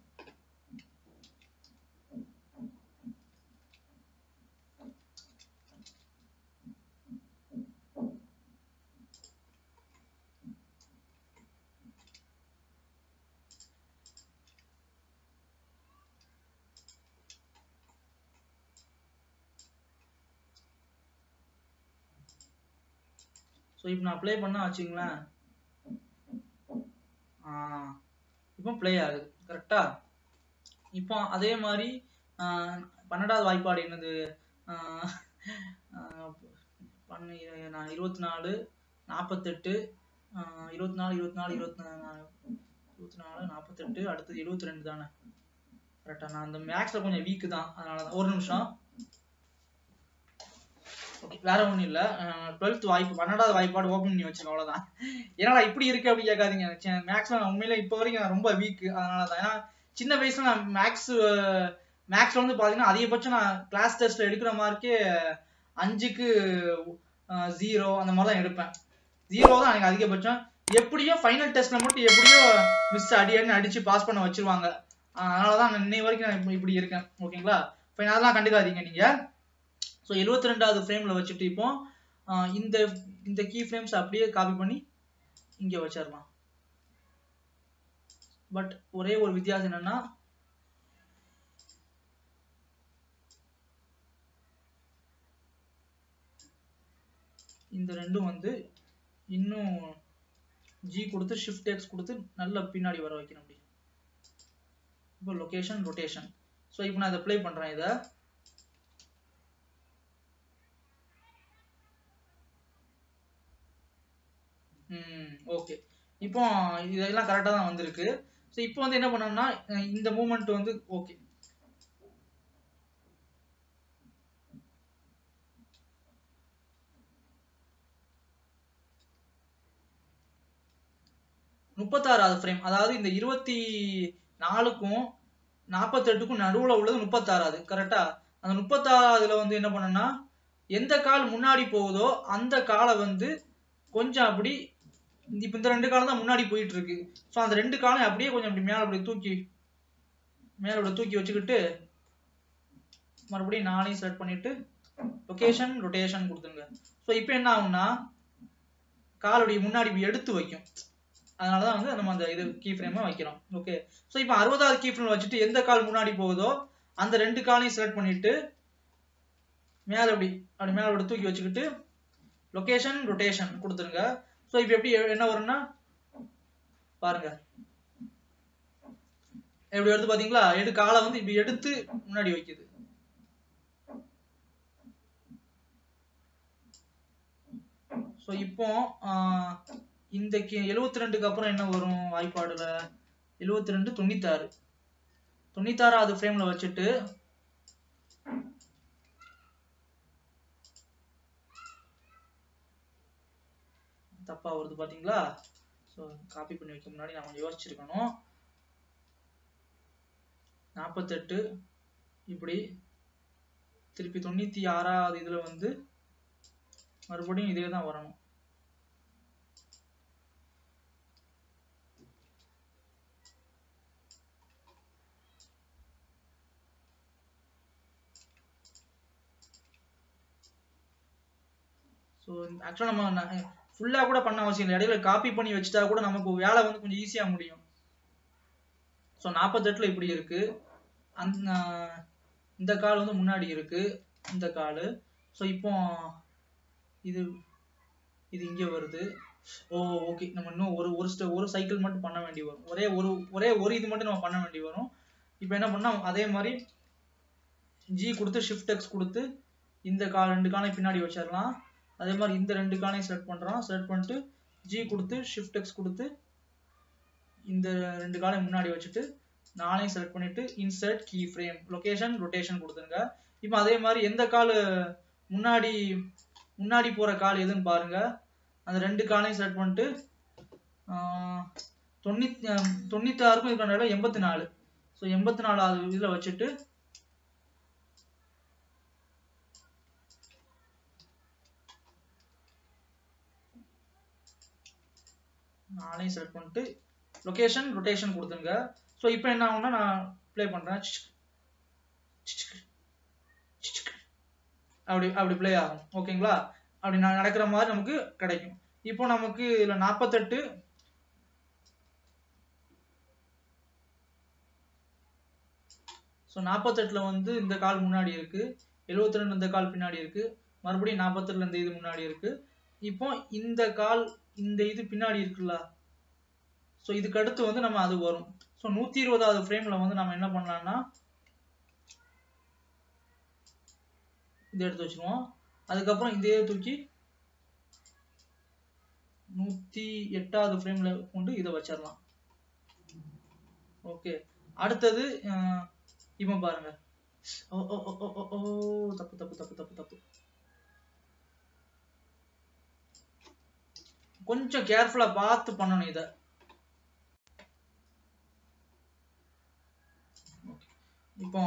ஸோ இப்போ நான் ப்ளே பண்ணா வச்சுங்களேன் ஆ, இப்போ ப்ளே ஆகுது கரெக்டா இப்போ அதே மாதிரி ஆ, பன்னெண்டாவது வாய்ப்பாடு என்னது ஆ, ஆ, பண்ணு நான் இருபத்தி நாலு நாற்பத்தெட்டு இருபத்தி நாலு இருபத்தி நாலு இருபத்தி நாலு இருபத்தி நாலு நாற்பத்தெட்டு அடுத்தது எழுபத்தி ரெண்டு தானே கரெக்டா நான் அந்த மேக்ஸ்ல கொஞ்சம் வீக்கு தான் அதனால தான் ஒரு நிமிஷம் ஓகே வேற ஒண்ணும் இல்ல டுவெல்த் வாய்ப்பு பன்னெண்டாவது வாய்ப்பாடு ஓபன் பண்ணி வச்சிருக்கேன் அவ்வளவுதான் என்னடா இப்படி இருக்கு அப்படி கேட்காதீங்க மேக்ஸ்ல நான் உண்மையில இப்போ வரைக்கும் நான் ரொம்ப வீக் அதனால தான் ஏன்னா சின்ன வயசுல நான் மேக்ஸ் மேக்ஸ்ல வந்து பாத்தீங்கன்னா அதிகபட்சம் நான் கிளாஸ் டெஸ்ட்ல எடுக்கிற மார்க்கே அஞ்சுக்கு ஜீரோ அந்த மாதிரி தான் எடுப்பேன் ஜீரோ தான் எனக்கு அதிகபட்சம் எப்படியோ ஃபைனல் டெஸ்ட்ல மட்டும் எப்படியோ மிஸ் அடி அடி அடிச்சு பாஸ் பண்ண வச்சிருவாங்க ஆஹ் அதனாலதான் நான் இன்னை வரைக்கும் நான் இப்ப- இப்படி இருக்கேன் ஓகேங்களா ஃபைன் அதெல்லாம் கண்டுக்காதீங்க நீங்க ஸோ எழுபத்தி ரெண்டாவது ஃப்ரேம்ல வச்சுட்டு இப்போ ஆஹ் இந்த இந்த கீ ஃப்ரேம்ஸ் அப்படியே காப்பி பண்ணி இங்க வச்சிடலாம் பட் ஒரே ஒரு வித்தியாசம் என்னன்னா இந்த ரெண்டும் வந்து இன்னும் ஜி கொடுத்து ஷிஃப்ட் எக்ஸ் கொடுத்து நல்ல பின்னாடி வர வைக்கணும் அப்படி இப்போ லொகேஷன் ரொட்டேஷன் ஸோ இப்போ நான் இதை ப்ளே பண்றேன் இதை ம் ஓகே இப்போ இதெல்லாம் கரெக்டாக தான் வந்திருக்கு ஸோ இப்போ வந்து என்ன பண்ணோம்னா அஹ் இந்த மூமெண்ட் வந்து ஓகே முப்பத்தாறாவது ஃப்ரேம் அதாவது இந்த இருபத்தி நாலுக்கும் நாற்பத்தெட்டுக்கும் நடுவுல உள்ளது முப்பத்தாறாவது கரெக்டா அந்த முப்பத்தாறாவதுல வந்து என்ன பண்ணணும்னா எந்த கால் முன்னாடி போகுதோ அந்த காலை வந்து கொஞ்சம் அப்படி இப்ப இந்த ரெண்டு காலம் தான் முன்னாடி போயிட்டு இருக்கு ஸோ அந்த ரெண்டு காலம் அப்படியே கொஞ்சம் அப்படி மேல அப்படி தூக்கி மேல அப்படி தூக்கி வச்சுக்கிட்டு மறுபடியும் நாளையும் செலக்ட் பண்ணிட்டு லொகேஷன் ரொட்டேஷன் கொடுத்துருங்க ஸோ இப்போ என்ன ஆகும்னா காலுடைய முன்னாடி இப்படி எடுத்து வைக்கும் அதனால தான் வந்து நம்ம அந்த இது கீ ஃப்ரேமை வைக்கிறோம் ஓகே ஸோ இப்போ அறுபதாவது கீ ஃப்ரேம் வச்சுட்டு எந்த கால் முன்னாடி போகுதோ அந்த ரெண்டு காலையும் செலக்ட் பண்ணிட்டு மேலே அப்படி அப்படி மேலே அப்படி தூக்கி வச்சுக்கிட்டு லொகேஷன் ரொட்டேஷன் கொடுத்துருங்க ஸோ இப்போ எப்படி என்ன வரும்னா பாருங்க எப்படி வருது பாத்தீங்களா எடு காலை வந்து இப்படி எடுத்து முன்னாடி வைக்குது ஸோ இப்போ ஆஹ், இந்த எழுவத்தி ரெண்டுக்கு அப்புறம் என்ன வரும் வாய்ப்பாடுல எழுவத்தி ரெண்டு தொண்ணூத்தாறு தொண்ணூத்தாறாவது ஃப்ரேம்ல வச்சுட்டு தப்பா வருது பாத்தீங்களா ஸோ காப்பி பண்ணி வைக்க முன்னாடி நான் கொஞ்சம் யோசிச்சிருக்கணும் நாற்பத்தெட்டு இப்படி திருப்பி தொண்ணூத்தி ஆறாவது இதுல வந்து மறுபடியும் இதே தான் வரணும் ஸோ ஆக்சுவலாக நம்ம ஃபுல்லாக கூட பண்ண அவசியம் இல்லை இடையில காப்பி பண்ணி வச்சுட்டா கூட நமக்கு வேலை வந்து கொஞ்சம் ஈஸியாக முடியும் ஸோ நாற்பத்தெட்டில் இப்படி இருக்கு அந்த இந்த கால் வந்து முன்னாடி இருக்கு இந்த கால் ஸோ இப்போ இது இது இங்கே வருது ஓ ஓகே நம்ம இன்னும் ஒரு ஒரு ஸ்டெப் ஒரு சைக்கிள் மட்டும் பண்ண வேண்டி வரும் ஒரே ஒரு ஒரே ஒரு இது மட்டும் நம்ம பண்ண வேண்டி வரும் இப்போ என்ன பண்ணா அதே மாதிரி ஜி கொடுத்து ஷிஃப்ட் எக்ஸ் கொடுத்து இந்த கால் ரெண்டு காலையும் பின்னாடி வச்சிடலாம் அதே மாதிரி இந்த ரெண்டு காலையும் செலக்ட் பண்றோம் செலக்ட் பண்ணிட்டு ஜி கொடுத்து ஷிஃப்ட் எக்ஸ் கொடுத்து இந்த ரெண்டு காலையும் முன்னாடி வச்சுட்டு நாளையும் செலக்ட் பண்ணிட்டு insert keyframe location rotation கொடுத்துருங்க இப்போ அதே மாதிரி எந்த கால் முன்னாடி முன்னாடி போற கால் எதுன்னு பாருங்க அந்த ரெண்டு காலையும் செலக்ட் பண்ணிட்டு ஆஹ், தொண்ணூத்தி ஆஹ், தொண்ணூத்தி ஆறுக்கும் இதுக்கான இடம் எண்பத்தி நாலு ஸோ எண்பத்தி நாலாவது இதுல வச்சுட்டு நாளையும் செலக்ட் பண்ணிட்டு லொகேஷன் ரொட்டேஷன் கொடுத்துருங்க ஸோ இப்போ என்ன ஆகும்னா நான் ப்ளே பண்றேன் அப்படி அப்படி ப்ளே ஆகும் ஓகேங்களா அப்படி நான் நடக்கிற மாதிரி நமக்கு கிடைக்கும் இப்போ நமக்கு இதுல நாற்பத்தெட்டு ஸோ நாற்பத்தெட்டுல வந்து இந்த கால் முன்னாடி இருக்கு எழுவத்தி ரெண்டு இந்த கால் பின்னாடி இருக்கு மறுபடியும் நாற்பத்தெட்டுல இந்த இது முன்னாடி இருக்கு இப்போ இந்த கால் இந்த இது பின்னாடி இருக்குல்ல ஸோ இதுக்கு அடுத்து வந்து நம்ம அது வரும் ஸோ நூத்தி இருபதாவது ஃப்ரேம்ல வந்து நம்ம என்ன பண்ணலாம்னா இதை எடுத்து வச்சிருவோம் அதுக்கப்புறம் இதே தூக்கி நூத்தி எட்டாவது ஃப்ரேம்ல கொண்டு இதை வச்சிடலாம் ஓகே அடுத்தது அஹ், இவன் பாருங்க ஓ ஓ ஓ ஓ, ஓ ஓ தப்பு தப்பு தப்பு தப்பு தப்பு கொஞ்சம் கேர்ஃபுல்லா பார்த்து பண்ணணும் இத இப்போ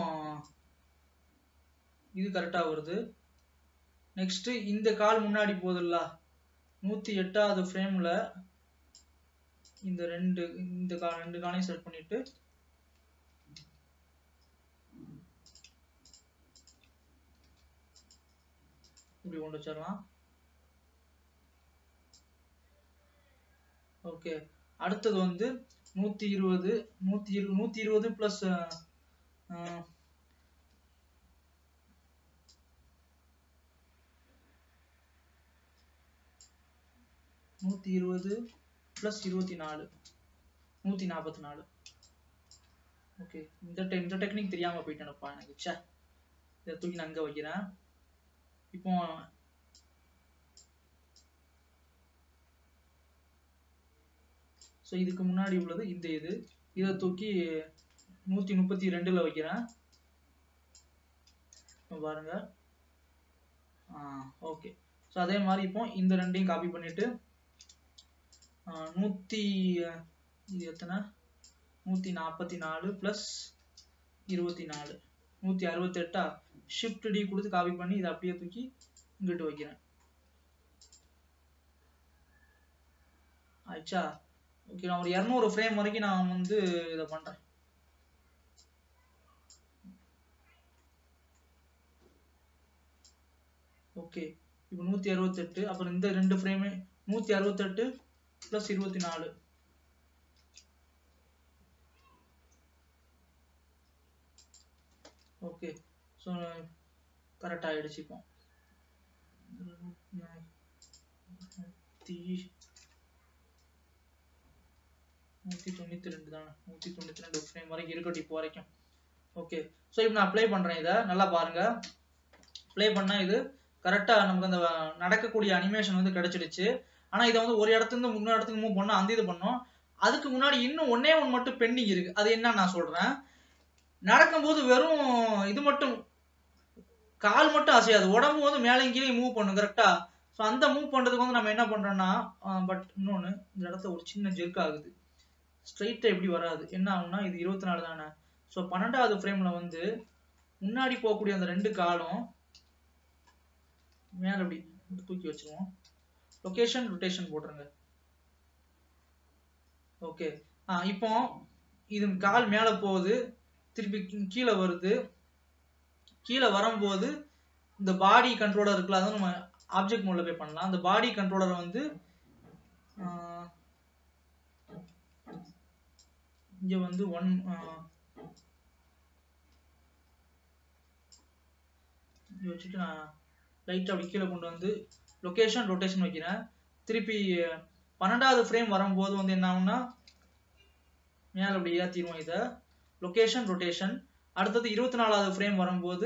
இது கரெக்டா வருது நெக்ஸ்ட் இந்த கால் முன்னாடி போகுதுல்ல நூத்தி எட்டாவது ஃப்ரேம்ல இந்த ரெண்டு இந்த கா ரெண்டு காலையும் செட் பண்ணிட்டு இப்படி கொண்டு வச்சிடலாம் ஓகே அடுத்தது வந்து நூத்தி இருபது நூத்தி இரு நூத்தி இருபது பிளஸ் நூத்தி இருபது பிளஸ் இருபத்தி நாலு நூத்தி நாற்பத்தி நாலு ஓகே இந்த டெ- இந்த டெக்னிக் தெரியாம போயிட்டேனப்பா எனக்கு ச்சே இதை தூக்கி நான் அங்க வைக்கிறேன் இப்போ ஸோ இதுக்கு முன்னாடி உள்ளது இந்த இது இதை தூக்கி நூத்தி முப்பத்தி ரெண்டுல வைக்கிறேன் இப்ப பாருங்க ஓகே ஸோ அதே மாதிரி இப்போ இந்த ரெண்டையும் காப்பி பண்ணிட்டு ஆ, நூத்தி அஹ், இது எத்தனை நூத்தி நாற்பத்தி நாலு ப்ளஸ் இருபத்தி நாலு நூத்தி அறுபத்தெட்டா ஷிஃப்ட் டி கொடுத்து காப்பி பண்ணி இதை அப்படியே தூக்கி இங்கிட்டு வைக்கிறேன் ஆயிடுச்சா ஓகே நான் ஒரு இரநூறு ஃப்ரேம் வரைக்கும் நான் வந்து இதை பண்றேன் ஓகே இப்போ நூத்தி அறுபத்தெட்டு அப்புறம் இந்த ரெண்டு ஃப்ரேமே நூத்தி அறுபத்தெட்டு ப்ளஸ் இருபத்தி நாலு ஓகே ஸோ கரெக்ட் ஆயிடுச்சு இப்போ நூத்தி நூத்தி தொண்ணூத்தி ரெண்டு தானே நூத்தி தொண்ணூத்தி ரெண்டு ஃப்ரேம் வரைக்கும் இருக்கட்டும் இப்போ வரைக்கும் ஓகே ஸோ இப்போ நான் அப்ளை பண்றேன் இதை நல்லா பாருங்க ப்ளே பண்ணா இது கரெக்டா நமக்கு அந்த நடக்கக்கூடிய அனிமேஷன் வந்து கிடைச்சிடுச்சு ஆனா இதை வந்து ஒரு இடத்துல இருந்து இன்னொரு இடத்துக்கு மூவ் பண்ணோம் அந்த இது பண்ணோம் அதுக்கு முன்னாடி இன்னும் ஒன்னே ஒன்று மட்டும் பெண்டிங் இருக்கு அது என்ன நான் சொல்றேன் நடக்கும்போது வெறும் இது மட்டும் கால் மட்டும் அசையாது உடம்பு வந்து மேலே கீழே மூவ் பண்ணும் கரெக்டா ஸோ அந்த மூவ் பண்றதுக்கு வந்து நம்ம என்ன பண்றோம்னா பட் இன்னொன்னு இந்த இடத்துல ஒரு சின்ன ஜெர்க் ஆகுது ஸ்ட்ரைட்டா எப்படி வராது என்ன ஆகும்னா இது இருபத்தி நாலு தானே ஸோ பன்னெண்டாவது ஃப்ரேம்ல வந்து முன்னாடி போகக்கூடிய அந்த ரெண்டு காலும் மேல இப்படி இப்படி தூக்கி வச்சிருவோம் லொகேஷன் ரொட்டேஷன் போட்டுருங்க ஓகே ஆ இப்போ இது கால் மேல போகுது திருப்பி கீ- கீழே வருது கீழே வரும்போது இந்த பாடி கண்ட்ரோலர் இருக்குல்ல அதை நம்ம ஆப்ஜெக்ட் மோட்ல போய் பண்ணலாம் அந்த பாடி கண்ட்ரோலரை வந்து ஆ, இங்க வந்து ஒன் இங்க வச்சுட்டு நான் லைட் அப்படி கீழே கொண்டு வந்து லொகேஷன் ரொட்டேஷன் வைக்கிறேன் திருப்பி பன்னெண்டாவது ஃப்ரேம் வரும்போது வந்து என்ன ஆகும்னா மேல அப்படி ஏத்திடுவோம் இதை லொகேஷன் ரொட்டேஷன் அடுத்தது இருபத்தி நாலாவது ஃப்ரேம் வரும்போது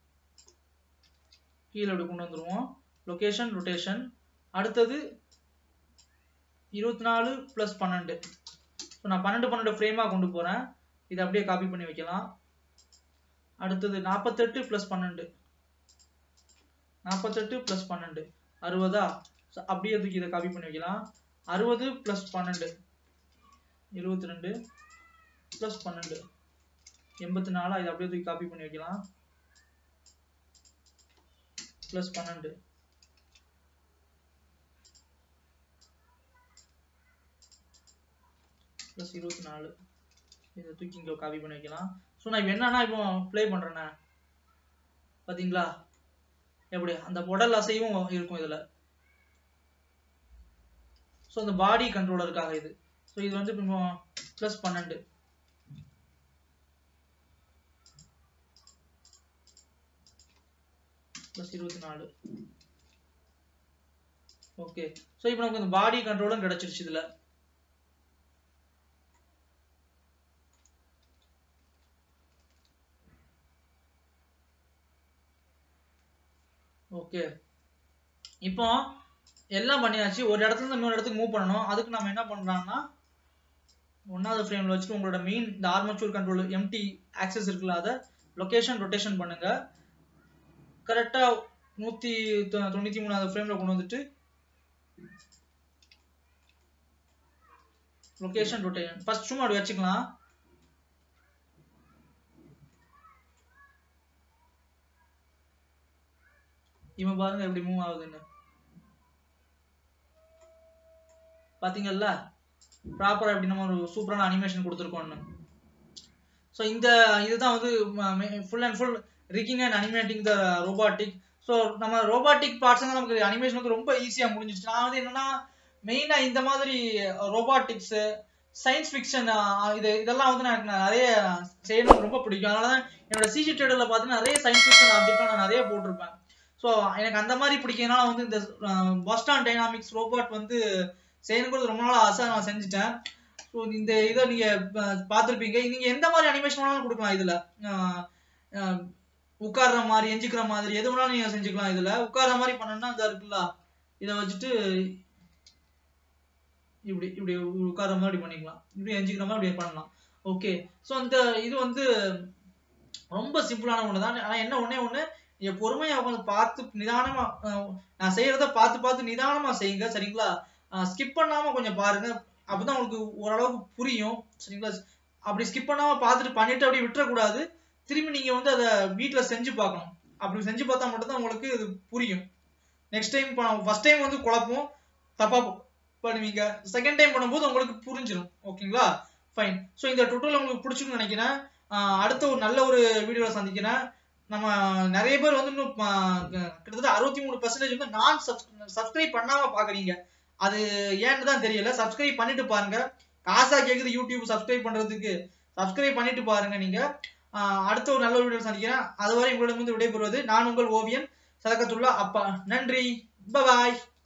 கீழே அப்படி கொண்டு வந்துருவோம் லொகேஷன் ரொட்டேஷன் அடுத்தது இருபத்தி நாலு ப்ளஸ் பன்னெண்டு ஸோ நான் பன்னெண்டு பன்னெண்டு ஃப்ரேமாக கொண்டு போகிறேன் இதை அப்படியே காப்பி பண்ணி வைக்கலாம் அடுத்தது நாற்பத்தெட்டு ப்ளஸ் பன்னெண்டு நாற்பத்தெட்டு ப்ளஸ் பன்னெண்டு அறுபதா So, அப்படியே தூக்கி இதை காப்பி பண்ணி வைக்கலாம் அறுபது ப்ளஸ் பன்னெண்டு எழுபத்தி ரெண்டு ப்ளஸ் பன்னெண்டு எண்பத்தி நாலா இதை அப்படியே தூக்கி காப்பி பண்ணி வைக்கலாம் ப்ளஸ் பன்னெண்டு ப்ளஸ் இருபத்தி நாலு இதை தூக்கி இங்கே காப்பி பண்ணி வைக்கலாம் ஸோ நான் இப்போ என்னன்னா இப்போ ப்ளே பண்ணுறேண்ணே பார்த்தீங்களா எப்படி அந்த உடல் அசைவும் இருக்கும் இதில் ஸோ அந்த பாடி கண்ட்ரோலருக்காக இது ஸோ இது வந்து இப்போ ப்ளஸ் பன்னெண்டு ப்ளஸ் இருபத்தி நாலு ஓகே ஸோ இப்போ நமக்கு இந்த பாடி கண்ட்ரோலும் கிடைச்சிருச்சு இதில் ஓகே இப்போ எல்லாம் பண்ணியாச்சு ஒரு இடத்துல இருந்து இன்னொரு இடத்துக்கு மூவ் பண்ணணும் அதுக்கு நம்ம என்ன பண்றோம்னா ஒன்னாவது ஃப்ரேம்ல வச்சுட்டு உங்களோட மெயின் இந்த ஆர்மச்சூர் கண்ட்ரோல் எம்டி ஆக்சஸ் இருக்குல்ல அதை லொகேஷன் ரொட்டேஷன் பண்ணுங்க கரெக்டா நூத்தி தொ- தொண்ணூத்தி மூணாவது ஃப்ரேம்ல கொண்டு வந்துட்டு லொகேஷன் ரொட்டேஷன் ஃபர்ஸ்ட் சும்மா அப்படி வச்சுக்கலாம் இவன் பாருங்க எப்படி மூவ் ஆகுதுன்னு பாத்தீங்கல்ல ப்ராப்பரா எப்படி நம்ம ஒரு சூப்பரான அனிமேஷன் கொடுத்துருக்கோம்னு ஸோ இந்த இதுதான் வந்து full and full rigging and animating the robotic so நம்ம ரோபாட்டிக் பார்ட்ஸ் வந்து நமக்கு அனிமேஷன் வந்து ரொம்ப ஈஸியாக முடிஞ்சிச்சு நான் வந்து என்னன்னா மெயினாக இந்த மாதிரி ரோபாட்டிக்ஸு சயின்ஸ் ஃபிக்ஷன் இது இதெல்லாம் வந்து எனக்கு நான் நிறைய செய்யணும்னு ரொம்ப பிடிக்கும் அதனால தான் என்னோட சிஜி ட்ரேடரில் பார்த்தீங்கன்னா நிறைய சயின்ஸ் ஃபிக்ஷன் ஆப்ஜெக்ட்லாம் நான் நிறைய போட்டிருப்பேன் ஸோ எனக்கு அந்த மாதிரி பிடிக்கிறதுனால வந்து இந்த பாஸ்டான் டைனாமிக்ஸ் ரோபோட் வந்து செய்யணுங்கிறது ரொம்ப நாள் ஆசை நான் செஞ்சுட்டேன் ஸோ இந்த இதை நீங்க அஹ், பார்த்திருப்பீங்க நீங்க எந்த மாதிரி அனிமேஷன் வேணாலும் கொடுக்கலாம் இதுல அஹ், அஹ், உட்கார்ற மாதிரி எஞ்சிக்கிற மாதிரி எது வேணாலும் நீங்க செஞ்சுக்கலாம் இதுல உட்கார்ற மாதிரி பண்ணணும்னா இந்த இருக்குல்ல இதை வச்சுட்டு இப்படி இப்படி உட்கார்ற மாதிரி பண்ணிக்கலாம் இப்படி எஞ்சிக்கிற மாதிரி இப்படி பண்ணலாம் ஓகே ஸோ இந்த இது வந்து ரொம்ப சிம்பிளான ஒன்று தான் ஆனால் என்ன ஒண்ணே ஒன்று நீங்க பொறுமையா உட்காந்து பார்த்து நிதானமா அஹ், நான் செய்யறத பார்த்து பார்த்து நிதானமா செய்யுங்க சரிங்களா ஸ்கிப் பண்ணாம கொஞ்சம் பாருங்க அப்பதான் உங்களுக்கு ஓரளவுக்கு புரியும் சரிங்களா அப்படி ஸ்கிப் பண்ணாம பார்த்துட்டு பண்ணிட்டு அப்படியே விட்டுறக்கூடாது திரும்பி நீங்க வந்து அதை வீட்ல செஞ்சு பார்க்கணும் அப்படி செஞ்சு பார்த்தா மட்டும்தான் உங்களுக்கு இது புரியும் நெக்ஸ்ட் டைம் ஃபர்ஸ்ட் டைம் வந்து குழப்பம் தப்பா ப- பண்ணுவீங்க செகண்ட் டைம் பண்ணும்போது உங்களுக்கு புரிஞ்சிடும் ஓகேங்களா ஃபைன் ஸோ இந்த டுட்டோரியல் உங்களுக்கு பிடிச்சிருக்குன்னு நினைக்கிறேன் ஆஹ் அடுத்த ஒரு நல்ல ஒரு வீடியோவில் சந்திக்கிறேன் நம்ம நிறைய பேர் வந்து இன்னும் ஆஹ் க- கிட்டத்தட்ட அறுபத்தி மூணு பர்சன்டேஜ் வந்து நான் சப்ஸ்கிரைப் பண்ணாம பாக்குறீங்க அது ஏன்னு தான் தெரியல சப்ஸ்கிரைப் பண்ணிட்டு பாருங்க காசா கேக்குது யூடியூப் சப்ஸ்கிரைப் பண்றதுக்கு சப்ஸ்கிரைப் பண்ணிட்டு பாருங்க நீங்க ஆஹ் அடுத்த ஒரு நல்ல வீடியோ சந்திக்கிறேன் அதுவரை உங்களிடம் வந்து விடைபெறுவது நான் உங்கள் ஓவியன் சதகத்துல்லா அப்பா நன்றி பாய்